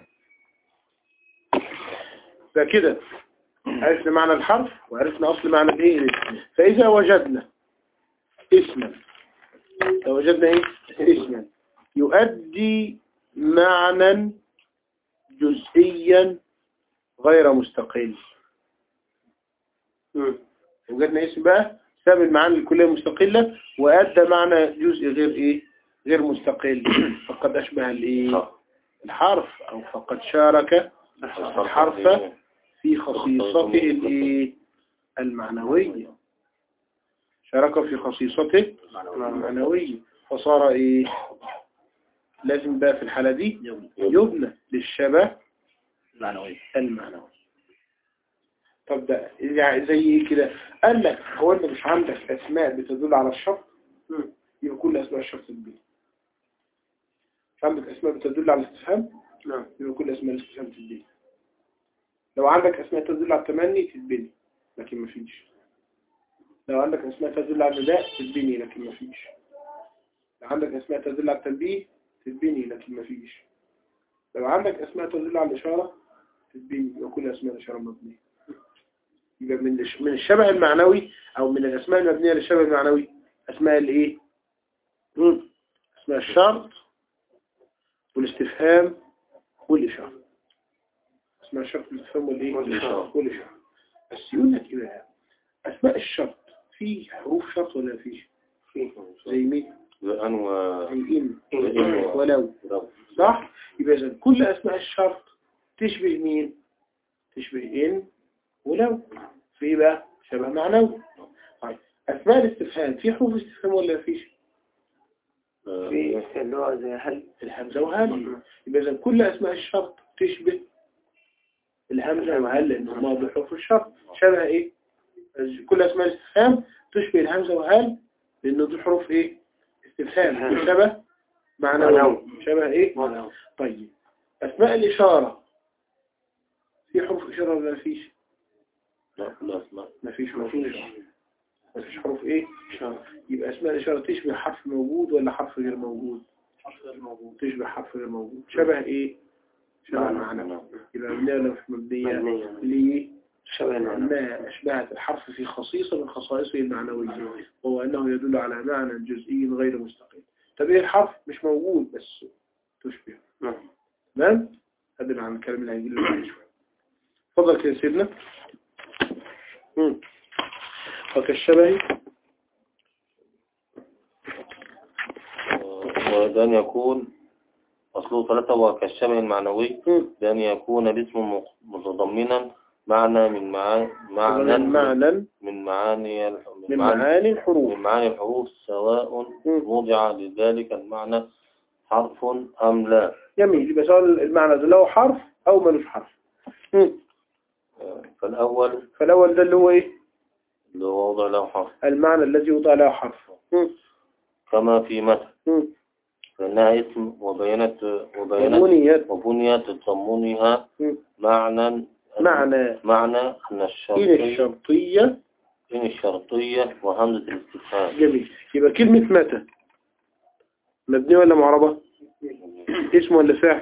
فكده عرفنا معنى الحرف وعرفنا أصل معنى الايه فإذا وجدنا اسما لو وجدنا ايه اسما يؤدي معنى جزئيا غير مستقل وجدنا اسم بقى ساب المعاني الكلية مستقلة وأدى معنى جزء غير إيه غير مستقل فقد أشبه الإيه الحرف أو فقد شارك الحرف في خصيصته الإيه المعنوية شارك في خصيصته المعنوية فصار إيه لازم بقى في الحالة دي يبنى للشبه معنوية المعنوي طب ده يعني زي ايه كده قال لك هو انت مش عندك اسماء بتدل على الشرط يبقى كل اسماء الشرط تتبني مش عندك اسماء بتدل على الاستفهام نعم يبقى كل اسماء الاستفهام تتبني لو عندك اسماء تدل على التمني تتبني لكن ما فيش لو عندك اسماء تدل على النداء تتبني لكن ما فيش لو عندك اسماء تدل على التنبيه تتبني لكن ما فيش لو عندك اسماء تدل على الاشاره تتبني يبقى كل اسماء الاشاره مبنيه يبقى من الش- من الشبه المعنوي او من الاسماء المبنيه للشبه المعنوي اسماء الايه مم. اسماء الشرط والاستفهام والاشاره اسماء الشرط والاستفهام والايه والإشارة. والاشاره بس يقول لك ايه بقى اسماء الشرط في حروف شرط ولا فيش زي مين لأن و زي ان إن و- ولو صح يبقى اذا كل اسماء الشرط تشبه مين تشبه ان ولو في إيه بقى شبه معنوي طيب اسماء الاستفهام في حروف استفهام ولا مفيش في اللي هو زي هل الهمزه وهل يبقى اذا كل اسماء الشرط تشبه الهمزه وهل لانهما بحروف الشرط شبه ايه كل اسماء الاستفهام تشبه الهمزه وهل لانه دي حروف ايه استفهام شبه معنوي معنوي. شبه ايه معنوي. طيب أسماء الإشارة في حروف إشارة ولا مفيش لا لا أسماء مفيش حروف إشارة مفيش حروف إيه يبقى أسماء الإشارة تشبه حرف موجود ولا حرف غير موجود تشبه حرف غير موجود شبه إيه شبه معنى يبقى مبنية ولا مش مبنية مبنية. ليه شبه المعنى ما أشبهت الحرف في خصيصة من خصائصه المعنوية وهو أنه يدل على معنى جزئي غير مستقل طب إيه الحرف مش موجود بس تشبه نعم تمام هذا عن الكلام اللي هيجي لنا بعد شويه اتفضل كده يا سيدنا مم. وكالشبه وبأن يكون أصله ثلاثة وكالشبه المعنوي مم. بأن يكون الاسم متضمنا معنى من معاني معنى من معنى من معاني الح- من معاني معاني الحروف من معاني الحروف سواء مم. وضع لذلك المعنى حرف أم لا جميل يبقى سواء المعنى ده له حرف أو ملوش حرف مم. فالأول فالأول ده اللي هو إيه اللي هو وضع له حرف المعنى الذي وضع له حرف مم. كما في مثل مم. فإنها اسم وبينت وبينت وبنيت وبنيت تضمنها مم. معنى معنى معنى أن إن الشرطية الشرطية إن الشرطية وهمزة الاستفهام جميل يبقى كلمة متى مبنية ولا معربة اسم ولا فعل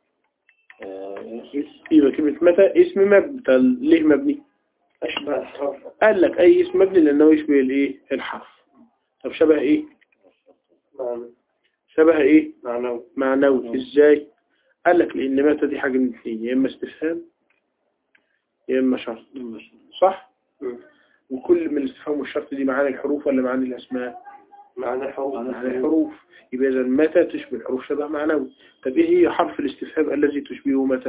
آه، يبقى كلمة متى اسم مبني طب ليه مبني أشبه الحرف قال لك اي اسم مبني لانه يشبه الايه الحرف طب شبه ايه معنى شبه ايه معنوي معنوي ازاي قال لك لان متى دي حاجة من الاثنين يا اما استفهام يا اما شرط صح مم. وكل من الاستفهام والشرط دي معاني الحروف ولا معاني الاسماء معنى الحروف معاني الحروف يبقى اذا متى تشبه الحروف شبه معنوي طب ايه هي حرف الاستفهام الذي تشبهه متى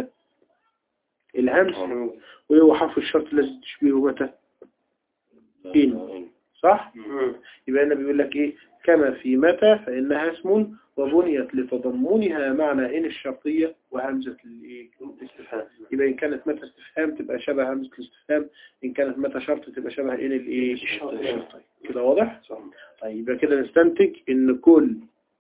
الهمس مم. وايه هو حرف الشرط الذي تشبهه متى إن. صح مم. يبقى هنا بيقول لك ايه كما في متى فإنها اسم وبنيت لتضمنها معنى إن الشرطية وهمزة الايه استفهام يبقى إن كانت متى استفهام تبقى شبه همزة الاستفهام إن كانت متى شرط تبقى شبه إن الايه الشرطية كده واضح صح طيب يبقى كده نستنتج إن كل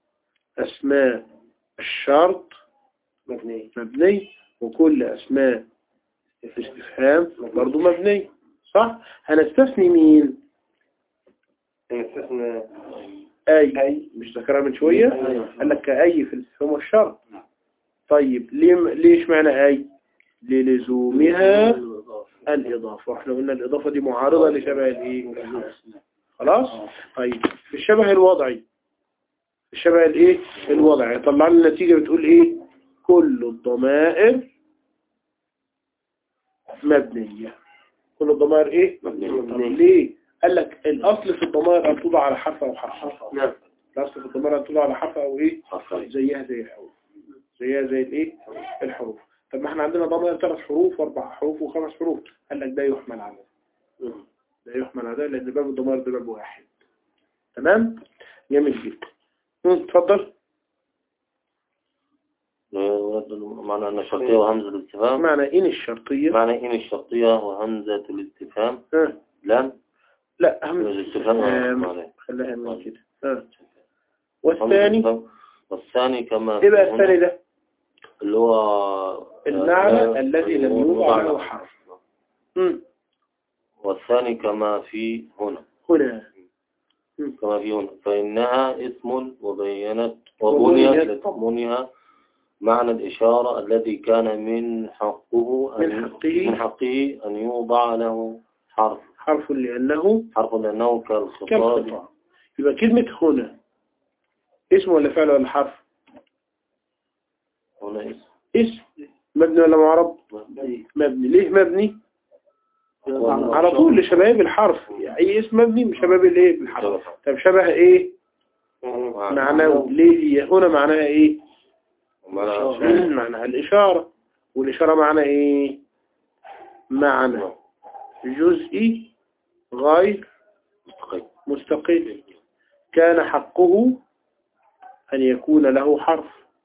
أسماء الشرط مبني مبني وكل أسماء الاستفهام برضو مبني صح هنستثني مين يستثنى أي أي مش ذكرها من شوية قال لك كأي في الاستفهام والشرط طيب ليه ليش معنى أي للزومها الإضافة واحنا قلنا الإضافة دي معارضة لشبه الإيه خلاص طيب في الشبه الوضعي في الشبه الإيه الوضعي يطلع لنا النتيجة بتقول إيه كل الضمائر مبنية كل الضمائر إيه مبنية. طب ليه قال لك الأصل في الضمائر أن توضع على حرف أو حرف نعم الأصل في الضمائر أن توضع على حرف أو إيه حرفين زيها زي الحروف زيها زي الإيه الحروف طب ما احنا عندنا ضمائر ثلاث حروف وأربع حروف وخمس حروف قال لك ده يحمل على ده ده يحمل على ده لأن باب الضمائر ده باب واحد تمام جميل جدا مم، اتفضل معنى أن الشرطية وهمزة الاستفهام معنى إن الشرطية معنى إن الشرطية وهمزة الاستفهام ها. لم لا أهم الاستفهام آم، معنى. خليها من كده ها. والثاني والثاني كما ايه بقى في هنا، الثاني ده اللي هو المعنى آه، الذي لم يوضع له حرف مم. والثاني كما في هنا هنا كما في هنا فإنها اسم وبينت وبنيت وبنيت لتضمنها معنى الإشارة الذي كان من حقه أن من حقه. من حقه أن يوضع له حرف حرف لأنه حرف لأنه كالخطاب كالخطاب يبقى كلمة هنا اسم ولا فعل ولا حرف هنا اسم اسم مبني ولا معرب مبني ليه مبني على طول لشباب الحرف يعني اي اسم مبني من شباب الايه الحرف طب شبه ايه معناه ليه هي هنا معناها ايه معنى معناها الإشارة والإشارة معنى ايه معنى جزئي غير مستقيم مستقل كان حقه أن يكون له حرف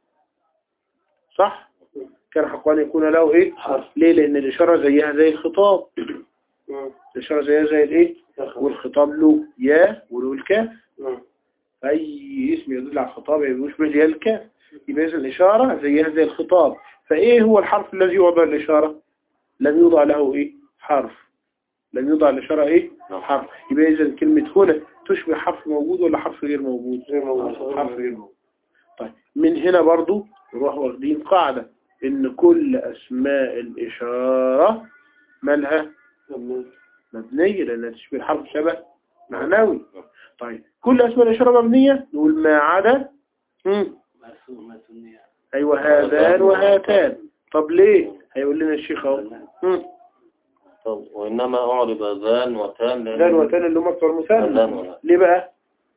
صح كان حقه أن يكون له إيه حرف. ليه لأن الإشارة زيها زي الخطاب الإشارة زيها زي الإيه والخطاب له يا وله الكاف أي اسم يدل على الخطاب يشبه يا الكاف يبقى إذا الإشارة زيها زي الخطاب فإيه هو الحرف الذي يوضع الإشارة لم يوضع له إيه حرف لم يوضع الإشارة إيه نعم. حرف يبقى إذا كلمة هنا تشبه حرف موجود ولا حرف غير موجود غير موجود. حرف غير موجود طيب من هنا برضو نروح واخدين قاعدة إن كل أسماء الإشارة مالها مبنية لأنها تشبه الحرف شبه معنوي طيب كل أسماء الإشارة مبنية نقول ما عدا مم. أيوة هذان وهاتان طب ليه هيقول لنا الشيخ أهو مم. طب وإنما أعرب ذان وتان لأن- ذان وتان اللي هم بتوع ذان المثال وتان. ليه بقى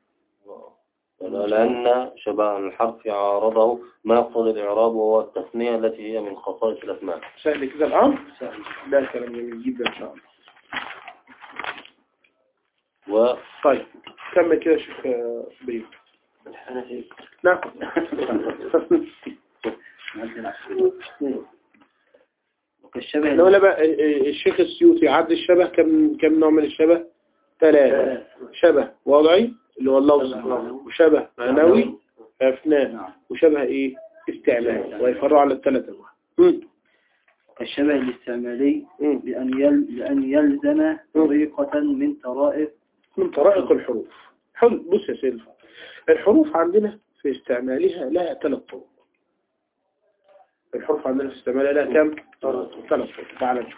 لأن شبه الحرف عارضه ما يقتضي الإعراب وهو التثنية التي هي من خصائص الأسماء سهل كده الأمر ده كلام جميل جدا إن شاء الله و طيب كمل كده يا شيخ آه، بيوت نعم وكالشبه احنا قلنا بقى آه، آه، الشيخ السيوطي عد الشبه كم كم نوع من الشبه ثلاثة شبه وضعي اللي هو اللفظ وشبه معنوي عرفناه وشبه ايه استعمال ويفرع على الثلاثة أنواع. مم. كالشبه الاستعمالي مم. بأن يل لأن يلزم طريقة من طرائق من طرائق الحروف حل بص يا سيدي الحروف عندنا في استعمالها لها ثلاث طرق الحروف عندنا في استعمالها لها كم؟ ثلاث طرق تعال نشوف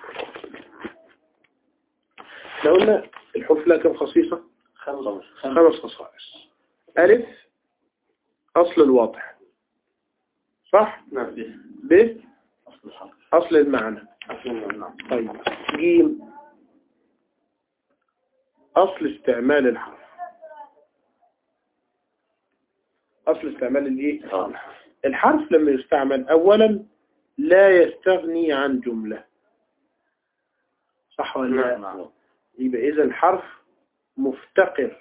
لو قلنا الحروف لها كم خصيصة؟ خمس خمس خصائص ألف أصل الوضع صح؟ نعم ب أصل المعنى طيب جيم أصل استعمال الحرف أصل استعمال الإيه؟ آه. الحرف لما يستعمل أولا لا يستغني عن جملة صح ولا لا؟ نعم. يبقى إذا الحرف مفتقر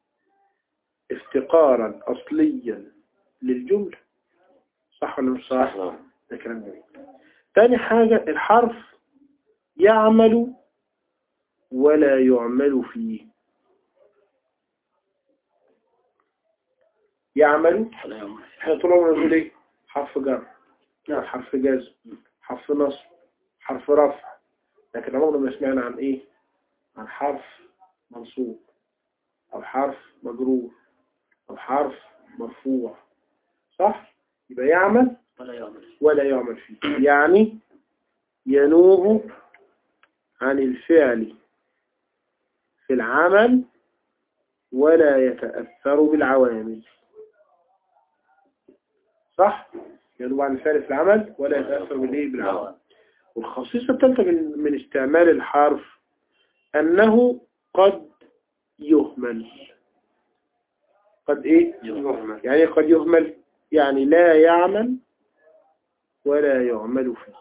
افتقارا أصليا للجملة صح ولا مش صح؟ نعم. ده كلام جميل تاني حاجة الحرف يعمل ولا يعمل فيه يعمل احنا طول عمرنا بنقول ايه حرف جر نعم حرف جزم حرف نصب حرف رفع لكن عمرنا ما سمعنا عن ايه عن حرف منصوب او حرف مجرور او حرف مرفوع صح يبقى يعمل ولا يعمل ولا يعمل فيه يعني ينوب عن الفعل في العمل ولا يتأثر بالعوامل صح؟ ينوب عن الفعل في العمل ولا يتأثر بالإيه بالعوامل والخصيصة الثالثة من, من استعمال الحرف أنه قد يهمل قد ايه يهمل يعني إيه قد يهمل يعني لا يعمل ولا يعمل فيه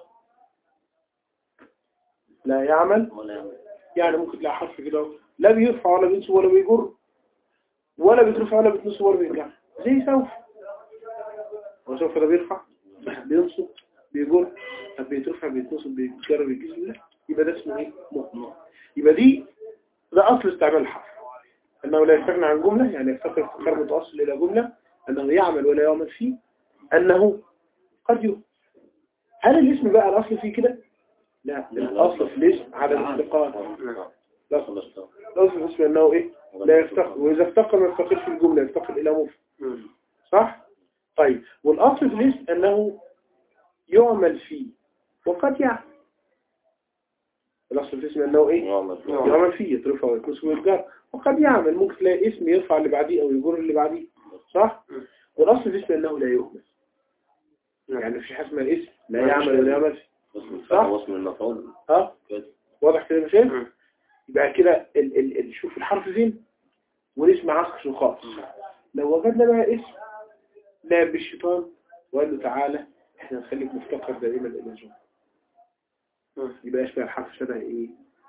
لا يعمل ولا يعمل. يعني ممكن تلاقي حرف كده أهو. لا بيرفع ولا بينصب ولا بيجر ولا بيترفع ولا بيتنصب ولا بيرجع زي سوف هو سوف ده بيرفع بينصب بيجر طب بيترفع بيتنصب بيجر بيجزم لا يبقى ده اسمه ايه مهمل يبقى دي ده اصل استعمال الحرف انه لا يستغنى عن جملة يعني يفتقر افتقار متوصل الى جملة انه يعمل ولا يعمل فيه انه قد يهمل هل الاسم بقى الاصل فيه كده لا الاصل في الاسم على الافتقار لا خلاص طبعا. الأصل اسمه أنه إيه لا يفتقر وإذا افتقر ما يفتقر في الجملة يفتقر إلى مفرد صح طيب والأصل في الاسم أنه يعمل فيه وقد يعمل الأصل في الاسم أنه إيه يعمل. يعمل فيه يترفع ويتنصب ويتجر وقد يعمل ممكن تلاقي اسم يرفع اللي بعديه أو يجر اللي بعديه صح والأصل في الاسم أنه لا يهمل يعني في حاجة اسمها الاسم لا يعمل ولا يعمل فيه اسم الفعل واسم المفعول ها كده. واضح كده مش إيه؟ يبقى كده ال ال ال شوف الحرف فين والاسم عكس خاص لو وجدنا بقى اسم لعب بالشيطان وقال له تعالى احنا نخليك مفتقر دائما الى جنب يبقى يشبه الحرف شبه ايه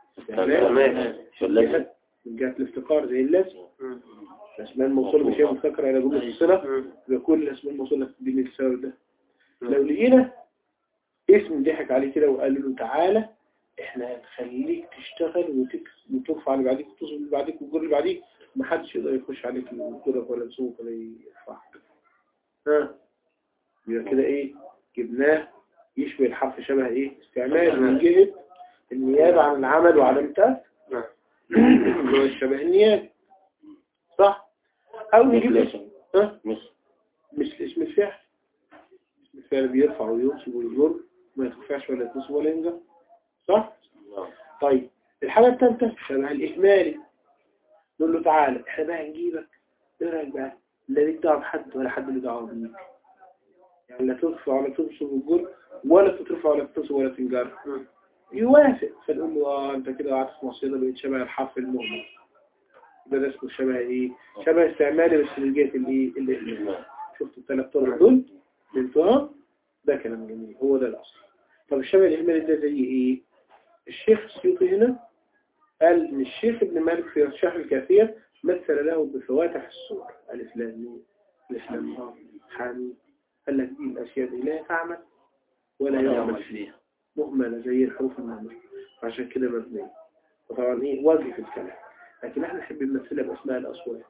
تمام. فالذي من جهة الافتقار زي اللازم الاسماء الموصولة بشيء مفتقر الى جملة الصلة يبقى كل الاسماء الموصولة دي من السبب ده لو لقينا اسم ضحك عليه كده وقال له تعالى احنا هنخليك تشتغل وتكس- وترفع اللي بعديك وتصل اللي بعديك وتجر اللي بعديك محدش يقدر يخش عليك يجرك ولا يسوق ولا يرفعك ها يبقى كده ايه جبناه يشبه الحرف شبه ايه استعمال من جهة النيابة عن العمل وعلامته نعم. اللي هو شبه النيابة صح او نجيب مثل اسم اسم. ها مثل مثل اسم الفعل اسم الفعل بيرفع وينصب ويجر ما يترفعش ولا يتنصب ولا ينجر صح؟ نعم. طيب الحاجة الثالثة شبه الإهمالي نقول له تعالى احنا بقى نجيبك ايه رأيك بقى لا ليك دعوة بحد ولا حد له دعوة بيك يعني لا ترفع ولا تنصب وتجر ولا تترفع ولا تنصب ولا تنجر يوافق فنقول له اه انت كده قعدت في مصيدة بقيت شبه الحرف المهمل يبقى ده اسمه شبه ايه؟ شبه استعمالي بس من جهة الايه؟ الإهمال نعم. شفت الثلاث طرق دول فهمتوها ده كلام جميل هو ده الأصل طب الشبه الإهمالي ده زي إيه الشيخ السيوطي هنا قال إن الشيخ ابن مالك في الشرح الكافية مثل له بفواتح السور ألف لام ميم ألف لام را حامي قال لك دي الأشياء دي لا تعمل ولا يعمل فيها مهملة زي الحروف المهملة عشان كده مبنية وطبعا إيه واجه في الكلام لكن احنا نحب نمثلها بأسماء الأصوات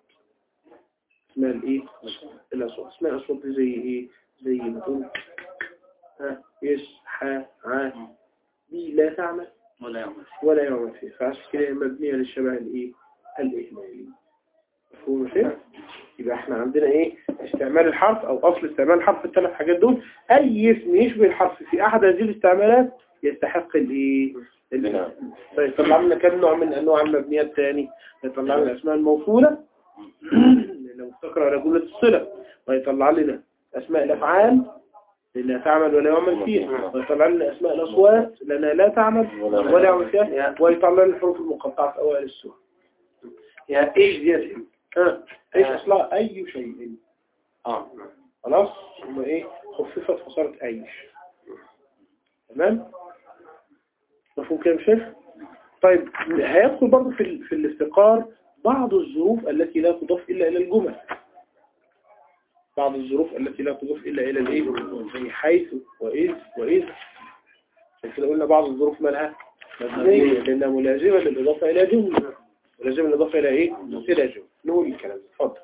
اسماء الايه الاصوات اسماء الاصوات دي زي ايه زي ما تقول ها يس ح ع دي لا تعمل ولا يعمل ولا يعمل فيها فعشان كده هي مبنيه للشبه الايه الاهمالي مفهوم كده يبقى احنا عندنا ايه استعمال الحرف او اصل استعمال الحرف في الثلاث حاجات دول اي اسم يشبه الحرف في احد هذه الاستعمالات يستحق الايه نعم. فيطلع لنا كم نوع من انواع المبنيات الثاني يطلع لنا الاسماء الموصوله لو افتكر على جملة الصلة ويطلع لنا أسماء الأفعال لأنها تعمل ولا يعمل فيها ويطلع لنا أسماء الأصوات لأنها لا تعمل ولا يعمل فيها ويطلع لنا الحروف المقطعة في أوائل السورة يا ايش دي ها إيش أصلها أي شيء اه خلاص ثم إيه خففت فصارت أيش تمام مفهوم كده يا شيخ طيب هيدخل برضه في ال- في الافتقار بعض الظروف التي لا تضاف إلا إلى الجمل بعض الظروف التي لا تضاف إلا إلى الإيه زي حيث وإذ وإذ عشان كده قلنا بعض الظروف مالها مبنية لأنها ملازمة للإضافة إلى جملة ملازمة للإضافة إلى إيه؟ إلى جملة نقول الكلام ده اتفضل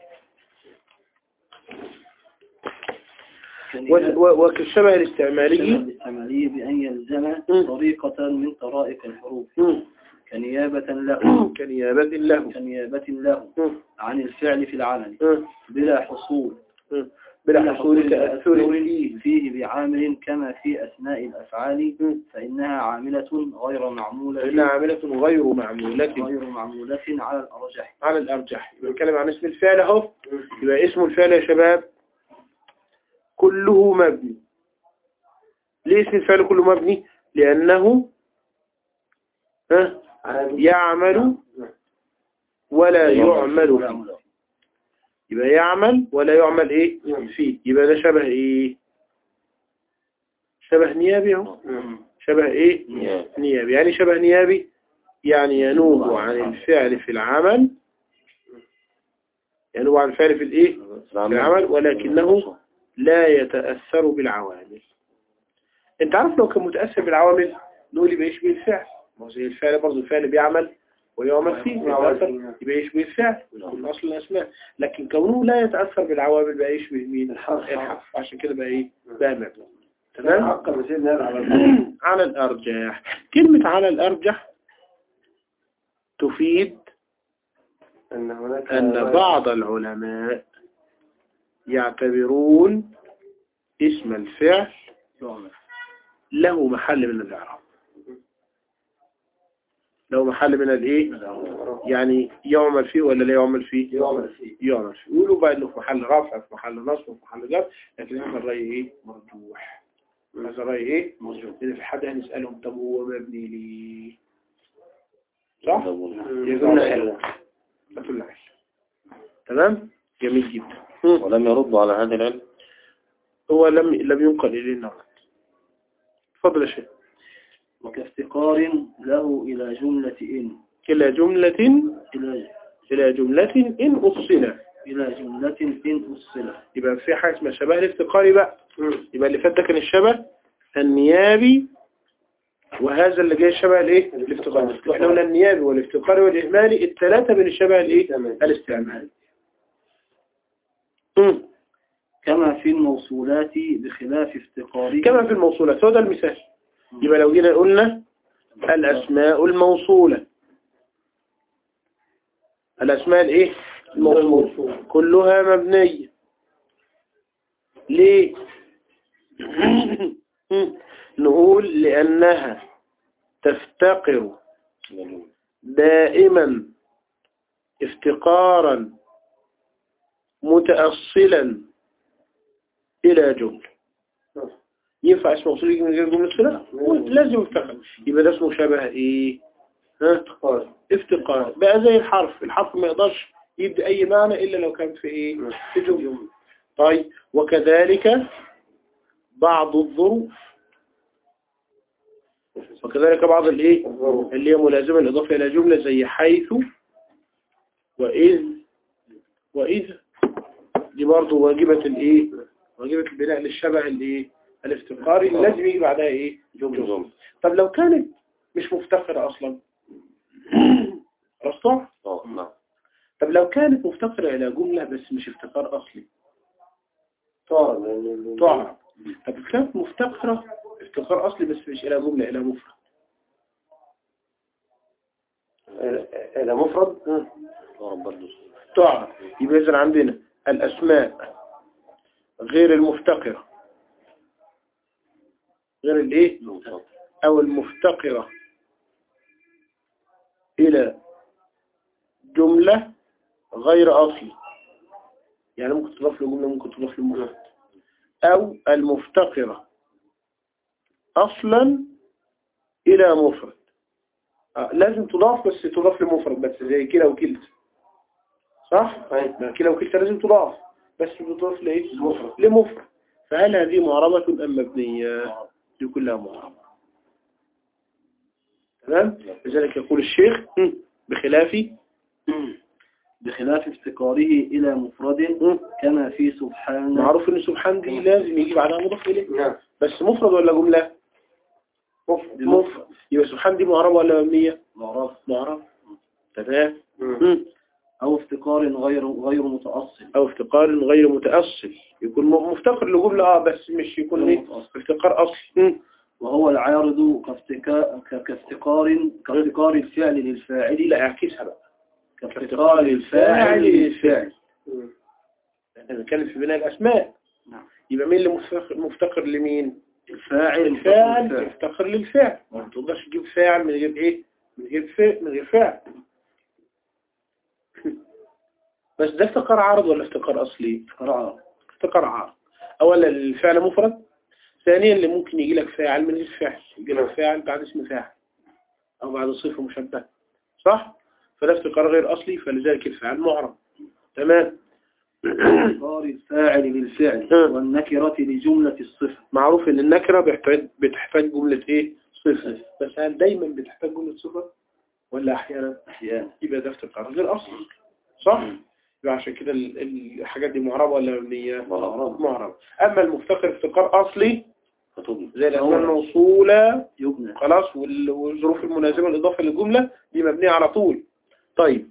و- و- وكالشبه الاستعمالي الاستعمالية بأن يلزم مم. طريقة من طرائق الحروف مم. كنيابة له كنيابة له كنيابة له مم. عن الفعل في العلن مم. بلا حصول مم. بلا حصول تأثر فيه فيه بعامل كما في أثناء الأفعال مم. فإنها عاملة غير فإنها معمولة عاملة غير معمولة غير معمولة على الأرجح على الأرجح يبقى نتكلم عن اسم الفعل اهو يبقى اسم الفعل يا شباب كله مبني ليه اسم الفعل كله مبني لأنه ها يعمل ولا يعمل فيه يبقى يعمل ولا يعمل ايه فيه يبقى ده شبه ايه شبه نيابي اهو شبه ايه نيابي. نيابي يعني شبه نيابي يعني ينوب عن الفعل في العمل ينوب عن الفعل في الايه في العمل ولكنه لا يتأثر بالعوامل انت عارف لو كان متأثر بالعوامل نقول يبقى يشبه الفعل ما هو زي الفعل برضه الفعل بيعمل ويعمل فيه يتأثر يبقى يشبه الفعل من أصل الأسماء لكن كونه لا يتأثر بالعوامل بقى يشبه مين الحرف. الحرف عشان كده بقى ايه بقى مبني تمام عقب سيدنا على على الأرجح كلمة على الأرجح تفيد أن هناك أن بعض العلماء يعتبرون اسم الفعل له محل من الإعراب له محل من الإيه يعني يعمل فيه ولا لا يعمل فيه يعمل فيه يعمل فيه يقولوا بقى إنه في محل رفع في محل نصب في محل جر لكن هذا الرأي إيه مرجوح هذا الرأي إيه مرجوح إذا في حد هنسألهم طب هو مبني ليه صح يقولون حلو فتقول حلو تمام جميل جدا مم. ولم يردوا على هذا العلم هو لم لم ينقل إلينا رد تفضل يا شيخ وكافتقار له إلى جملة إن إلى جملة إلى إلى جملة إن أفصل إلى جملة إن أصلت يبقى في حاجة اسمها شبه الافتقاري بقى يبقى اللي فات ده كان الشبه النيابي وهذا اللي جاي شبه الايه الافتقاري واحنا قلنا النيابي والافتقاري والاهمالي الثلاثه من الشبه الايه الاستعمالي مم. كما في الموصولات بخلاف افتقاره كما في الموصولات هو ده المثال يبقى لو جينا قلنا الأسماء الموصولة الأسماء الإيه الموصولة كلها مبنية ليه نقول لأنها تفتقر دائما افتقارا متأصلا إلى جملة ينفع اسم موصول يجي من غير جملة صلة لازم يفتقر يبقى ده اسمه شبه ايه ها افتقار بقى زي الحرف الحرف ما يقدرش يدي اي معنى الا لو كان في ايه في جملة طيب وكذلك بعض الظروف وكذلك بعض الايه اللي هي ملازمة الإضافة إلى جملة زي حيث وإذ وإذ دي برضو واجبة الايه واجبة البناء للشبه الايه الافتقاري اللي لازم يجي بعدها ايه جملة طب لو كانت مش مفتقرة اصلا رصع اه نعم طب لو كانت مفتقرة الى جملة بس مش افتقار اصلي طار تعرف طب كانت مفتقرة افتقار اصلي بس مش الى جملة الى مفرد إلى مفرد ضرب برضه تعرف يبقى إذن عندنا الاسماء غير المفتقرة غير الايه او المفتقرة الى جملة غير اصلي يعني ممكن تضاف لجملة ممكن تضاف لمفرد او المفتقرة اصلا الى مفرد آه لازم تضاف بس تضاف لمفرد بس زي كلا وكلتا صح؟ ما كلا وكلتا لازم تضاف بس تضاف لايه؟ لمفرد لمفرد فهل هذه معربة ام مبنية؟ دي كلها معربة تمام؟ لذلك يقول الشيخ هم، بخلاف بخلاف افتقاره إلى مفرد هم، كما في سبحان معروف ان سبحان دي لازم يجي بعدها مضاف اليه نعم بس مفرد ولا جملة؟ مفرد مفرد يبقى سبحان دي معربة ولا مبنية؟ معرف معربة تمام مم. هم. أو افتقار غير غير متأصل او افتقار غير متأصل يكون م- مفتقر لجملة اه بس مش يكون غير ايه متأصل. افتقار اصلي هم. وهو العارض كافتكا- ك- كافتقار كافتقار الفعل للفاعل لا اعكسها بقى كافتقار الفاعل للفعل مم. احنا بنتكلم في بناء الاسماء نعم. يبقى مين اللي مفتقر, مفتقر لمين الفاعل الفاعل يفتقر للفعل ما تقدرش تجيب فاعل من غير ايه من غير فعل من غير فعل بس ده افتقار عارض ولا افتقار اصلي قراءة افتقار عارض اولا الفعل مفرد ثانيا اللي ممكن يجي لك فاعل من غير فعل يجي لك فاعل بعد اسم فاعل او بعد صفه مشبهه صح فده افتقار غير أصلي فلذلك الفعل معرب تمام افتقار الفاعل للفعل ها. والنكرة لجملة الصفة معروف ان النكرة بتحتاج بتحتاج جملة ايه صفة بس هل دايما بتحتاج جملة صفة ولا احيانا أحيانا يبقى ده افتقار غير اصلي صح يبقى عشان كده ال- الحاجات دي معربة ولا مبنية معربة. معربة اما المفتقر افتقار اصلي فتبنى زي الاسماء الموصولة يبنى خلاص وال- والظروف الملازمة الإضافة للجملة دي مبنية على طول طيب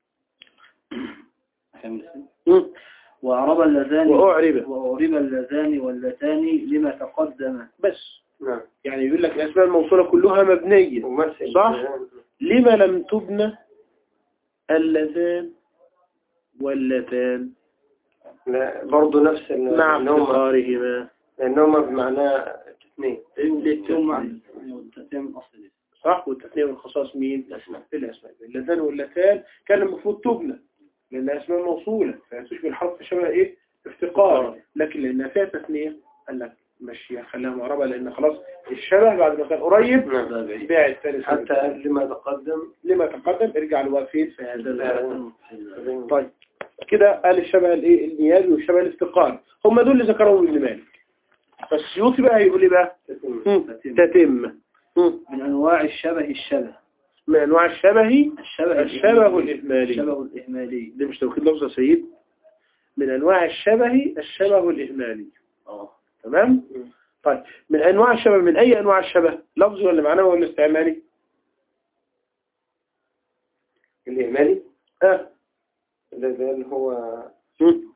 مم. وأعرب اللذان وأعرب وأعرب اللذان واللتان لما تقدم بس نعم يعني يقول لك الأسماء الموصولة كلها مبنية ومثل صح. لما لم تبنى اللذان واللتان لا برضه نفس ال- مع لأنهم افتقارهما لأنهم بمعنى اثنين ثم والتتم من أصل الاسم. صح والتثنية والخصاص مين؟ الأسماء الأسماء اللذان واللتان كان المفروض تبنى لأنها أسماء موصولة فتشبه الحرف شبه إيه؟ افتقار لكن لأنها فيها تثنية قال لك مشي خليها معربة لأن خلاص الشبه بعد ما كان قريب نعم باع الثاني حتى لما تقدم لما تقدم ارجع لوافين في هذا الباب. طيب طيب كده قال الشبه الايه النيابي والشبه الافتقار هم دول اللي ذكرهم ابن مالك فالسيوطي بقى هيقول ايه بقى هم، تتم هم، من أنواع الشبه الشبه من انواع الشبه الشبه الشبه الإهمالي الشبه الإهمالي ده مش توكيد لفظ يا سيد من انواع الشبه الشبه الإهمالي اه تمام طيب من انواع الشبه من اي انواع الشبه لفظي ولا معنوي ولا استعمالي الإهمالي اه الذي اللي هو هم.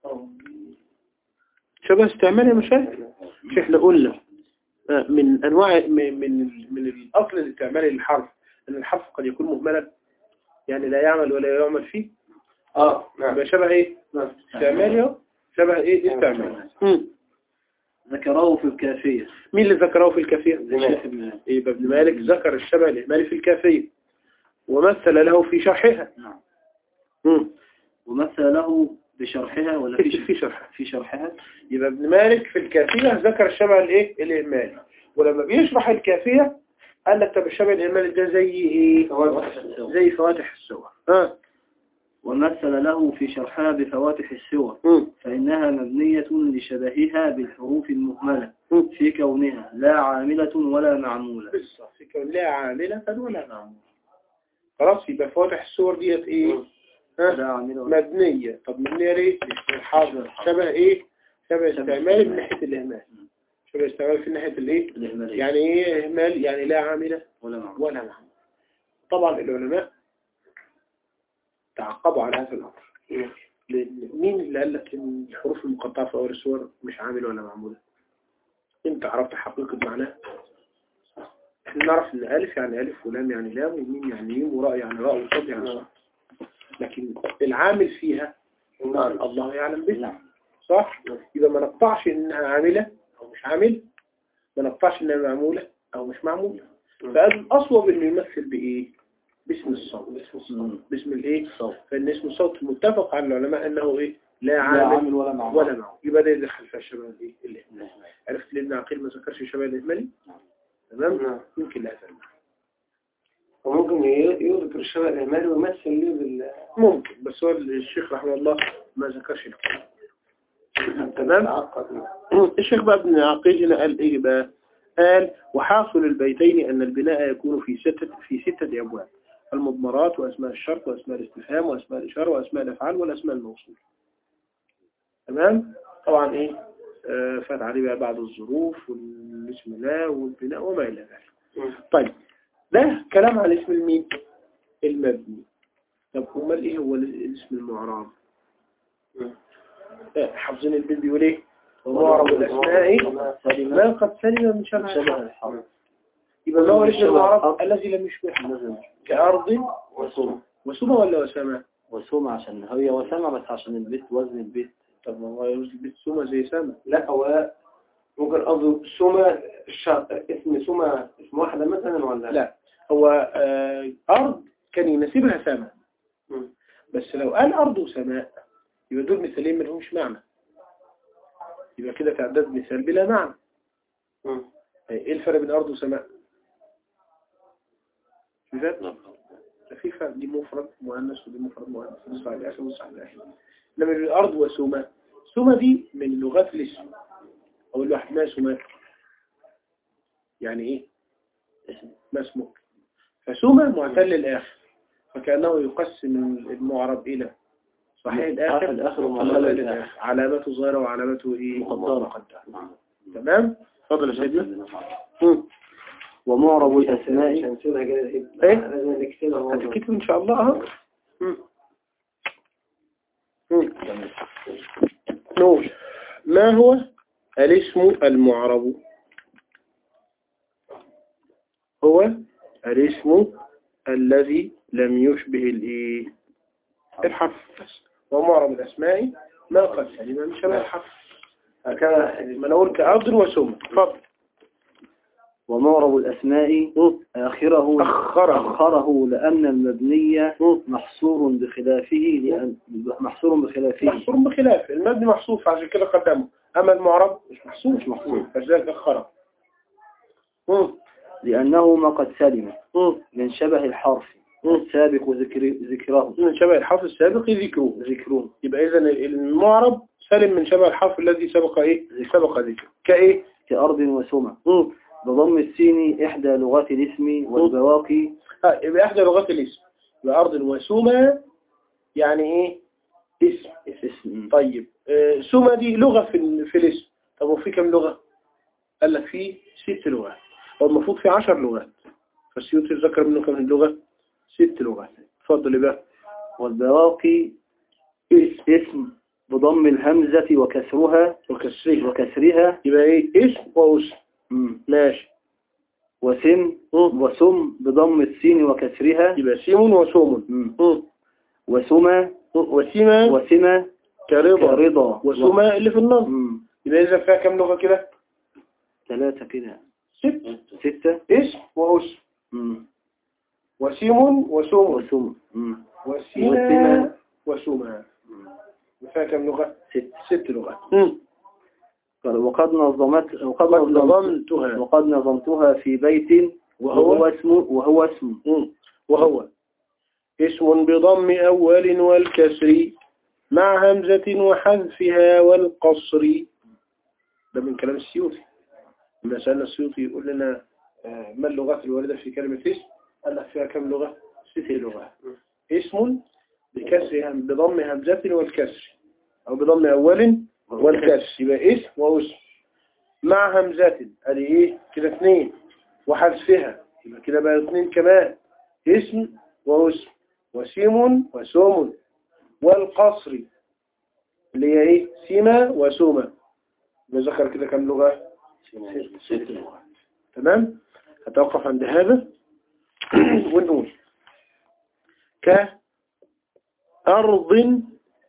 شبه استعمالي يا مشاهد مش احنا قلنا آه، من انواع من من من الاصل الاستعمالي للحرف ان الحرف قد يكون مهملا يعني لا يعمل ولا يعمل فيه اه نعم يبقى شبه ايه نعم استعمالي اهو شبه ايه استعمالي مم. ذكره في الكافية مين اللي ذكره في الكافية الشيخ ابن مالك. يبقى ابن مالك ذكر الشبه الإهمالي في الكافية ومثل له في شرحها نعم مم. ومثل له بشرحها ولا في في شرحها في شرحها يبقى ابن مالك في الكافية ذكر الشبه الايه الإهمالي ولما بيشرح الكافية قال لك طب الشبه الإهمالي ده زي ايه زي فواتح السور ها ومثل له في شرحها بفواتح السور مم. فإنها مبنية لشبهها بالحروف المهملة مم. في كونها لا عاملة ولا معمولة بالظبط في كون لا عاملة ولا معمولة خلاص يبقى فواتح السور ديت ايه ها لا عاملة ولا مبنية طب مبنية ليه الحاضر شبه ايه شبه استعمالي من ناحية الإهمال شبه استعمالي في ناحية الايه الإهمالية يعني ايه إهمال يعني لا عاملة ولا معمولة ولا معمولة طبعا العلماء تعقبوا على هذا الأمر لأن مين اللي قال لك ان الحروف المقطعة في أول السور مش عاملة ولا معمولة انت عرفت حقيقة معناها احنا نعرف ان ألف يعني ألف ولام يعني لام وميم يعني ميم وراء يعني راء وصاد يعني صاد لكن العامل فيها نعم الله يعلم به نعم صح يبقى ما نقطعش انها عاملة او مش عامل ما نقطعش انها معمولة او مش معمولة فقال الاصوب انه يمثل بايه باسم الصوت باسم الصوت مم. باسم الايه الصوت فان اسم الصوت متفق على العلماء انه ايه لا لا عامل عامل ولا معمول ولا معمول يبقى ده يدخل في الشبه الايه الاهمالي عرفت ليه ابن عقيل ما ذكرش الشبه الاهمالي تمام نعم يمكن لا أفهم وممكن ي- يذكر الشبه الإهمالي ويمثل ليه بال ممكن بس هو الشيخ رحمه الله ما ذكرش الكلام تمام تعقد. الشيخ بقى ابن عقيل هنا قال ايه بقى قال وحاصل البيتين ان البناء يكون في ستة في ستة ابواب المضمرات واسماء الشرط واسماء الاستفهام واسماء الاشاره واسماء الافعال والاسماء الموصول تمام طبعا ايه آه فات عليه بقى بعض الظروف والاسم لا والبناء وما الى ذلك مم. طيب ده كلام عن اسم المين المبني طب امال ايه هو الاسم المعرب مم. آه، حافظين البيت بيقول ايه ومعرب الاسماء ما قد سلم من شبه شبه الحرف الحرف يبقى ما هو الاسم شبه المعرب الحرف. الذي لم يشبه لازم كأرض وسمع وسمى ولا وسامة وسوم عشان هي وسامة بس عشان البيت وزن البيت طب ما هو يوجد البيت سمى زي سامة لا هو ممكن قصده سمى الشرط اسم سمى اسم واحدة مثلا ولا لا هو آه أرض كان يناسبها سماء مم. بس لو قال أرض وسماء يبقى دول مثالين ما لهمش معنى يبقى كده تعداد مثال بلا معنى مم. ايه الفرق بين أرض وسماء شايفات؟ خفيفة دي مفرد مؤنث ودي مفرد مؤنث بص على الآخر بص على الآخر لما الأرض وسومة سومة دي من لغات الاسم أو الواحد ما سومة يعني إيه ما اسمه فسومة معتل الآخر فكأنه يقسم المعرب إلى صحيح الآخر الآخر ومعتل ومعتل الآخر علامته ظاهرة وعلامته إيه مقدرة. مقدرة تمام اتفضل يا سيدنا مم. ومعرب الأسماء عشان نسيبها كده إيه؟ لازم نكتبها برضه. هتكتب إن شاء الله أهو مم. مم. نقول ما هو الاسم المعرب هو الاسم الذي لم يشبه الايه الحرف بس ومعرب الاسماء ما قد سلم من شبه الحرف هكذا ما نقول كأرض وسم تفضل ومعرب الأسماء مم. آخره أخره. أخره لأن المبني مم. محصور بخلافه لأن محصور بخلافه محصور بخلاف المبني محصور عشان كده قدمه أما المعرب مش محصور مش محصور فلذلك أخره مم. لأنه ما قد سلم مم. من شبه الحرف مم. السابق ذكر ذكره من شبه الحرف السابق ذكره ذكره يبقى إذا المعرب سلم من شبه الحرف الذي سبق إيه سبق ذكره كإيه كأرض وسمة مم. بضم السين إحدى لغات الاسم والبواقي آه يبقى إحدى لغات الاسم يبقى أرض وسومة يعني إيه اسم اسم طيب آه سومة دي لغة في, ال- في الاسم طب وفي كم لغة قال لك في ست لغات هو المفروض في عشر لغات فالسيوطي ذكر منه كم لغة ست لغات اتفضل يا بقى والبواقي اسم بضم الهمزة وكسرها وكسرها وكسرها يبقى ايه اسم واسم مم. ماشي وسم مم. وسم بضم السين وكسرها يبقى سيم وسوم مم. مم. وسمى وسيمة وسمى كرضا كرضا وسومة اللي في النص مم. يبقى إذا فيها كم لغة كده ثلاثة كده ست ستة اسم واسم مم. وسيم وسوم وسم مم. وسيمة وسيمة. وسومة فيها كم لغة ست ست لغات وقد نظمت وقد قد نظمت نظمتها وقد نظمتها في بيت وهو وهو اسم وهو اسم مم. وهو اسم بضم أول والكسر مع همزة وحذفها والقصر ده من كلام السيوطي لما سألنا السيوطي يقول لنا آه، ما اللغات الواردة في كلمة اسم قال لك فيها كم لغة ست لغات اسم بكسر هم بضم همزة والكسر أو بضم أول والكسر يبقى اسم واسم مع همزة ادي ايه كده اثنين وحذفها يبقى كده بقى اثنين كمان اسم واسم وسيم وسوم والقصر اللي هي ايه سيما وسوما نذكر كده كم لغة ست لغات تمام هتوقف عند هذا ونقول كأرض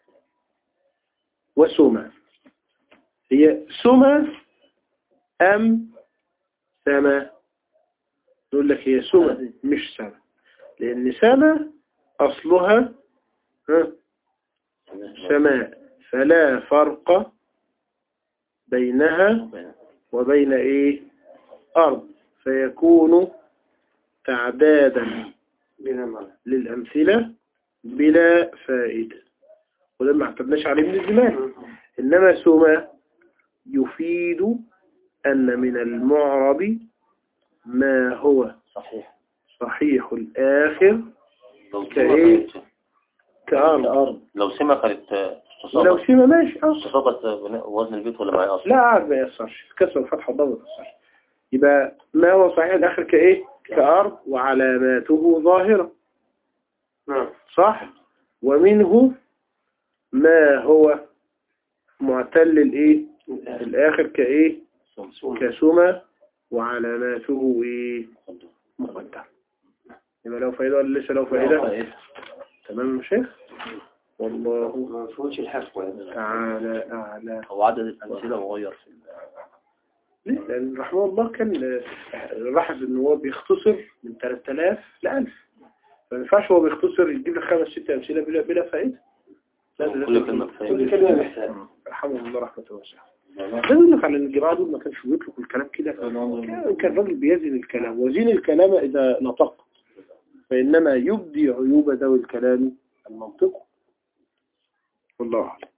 وسوما هي سما أم سما نقول لك هي سما مش سما لأن سما أصلها ها، سماء فلا فرق بينها وبين إيه أرض فيكون تعدادا للأمثلة بلا فائدة وده ما اعتدناش عليه من الزمان إنما سما يفيد أن من المعرب ما هو صحيح صحيح الآخر لو كإيه؟ سمة كأرض الأرض لو سمة كانت ولو تصابت سيما ماشي أصلا تصابت بناء وزن البيت ولا معايا أصلا لا عاد ما يأثرش كسر الفتحة الضم ما يأثرش يبقى ما هو صحيح الآخر كإيه كأرض وعلاماته ظاهرة نعم صح ومنه ما هو معتل الإيه الآخر كإيه كسمة وعلاماته إيه مقدر يبقى لو فائدة ولا لسه لو فائدة تمام يا شيخ والله ما فوتش الحفظ يعني. تعالى أعلى هو عدد الأمثلة مغير في ليه؟ لأن رحمه الله كان آه، لاحظ إن هو بيختصر من 3000 ل 1000 فما ينفعش هو بيختصر يجيب لك خمس ست أمثلة بلا بلا فائدة لازم كل كلمة بفائدة. كل كلمة بحساب رحمه الله رحمة واسعة ده يقول لك على ان الجماعة دول ما كانش بيطلقوا الكلام كده كان كان الراجل بيزن الكلام وزين الكلام إذا نطق فإنما يبدي عيوب ذوي الكلام المنطق والله أعلم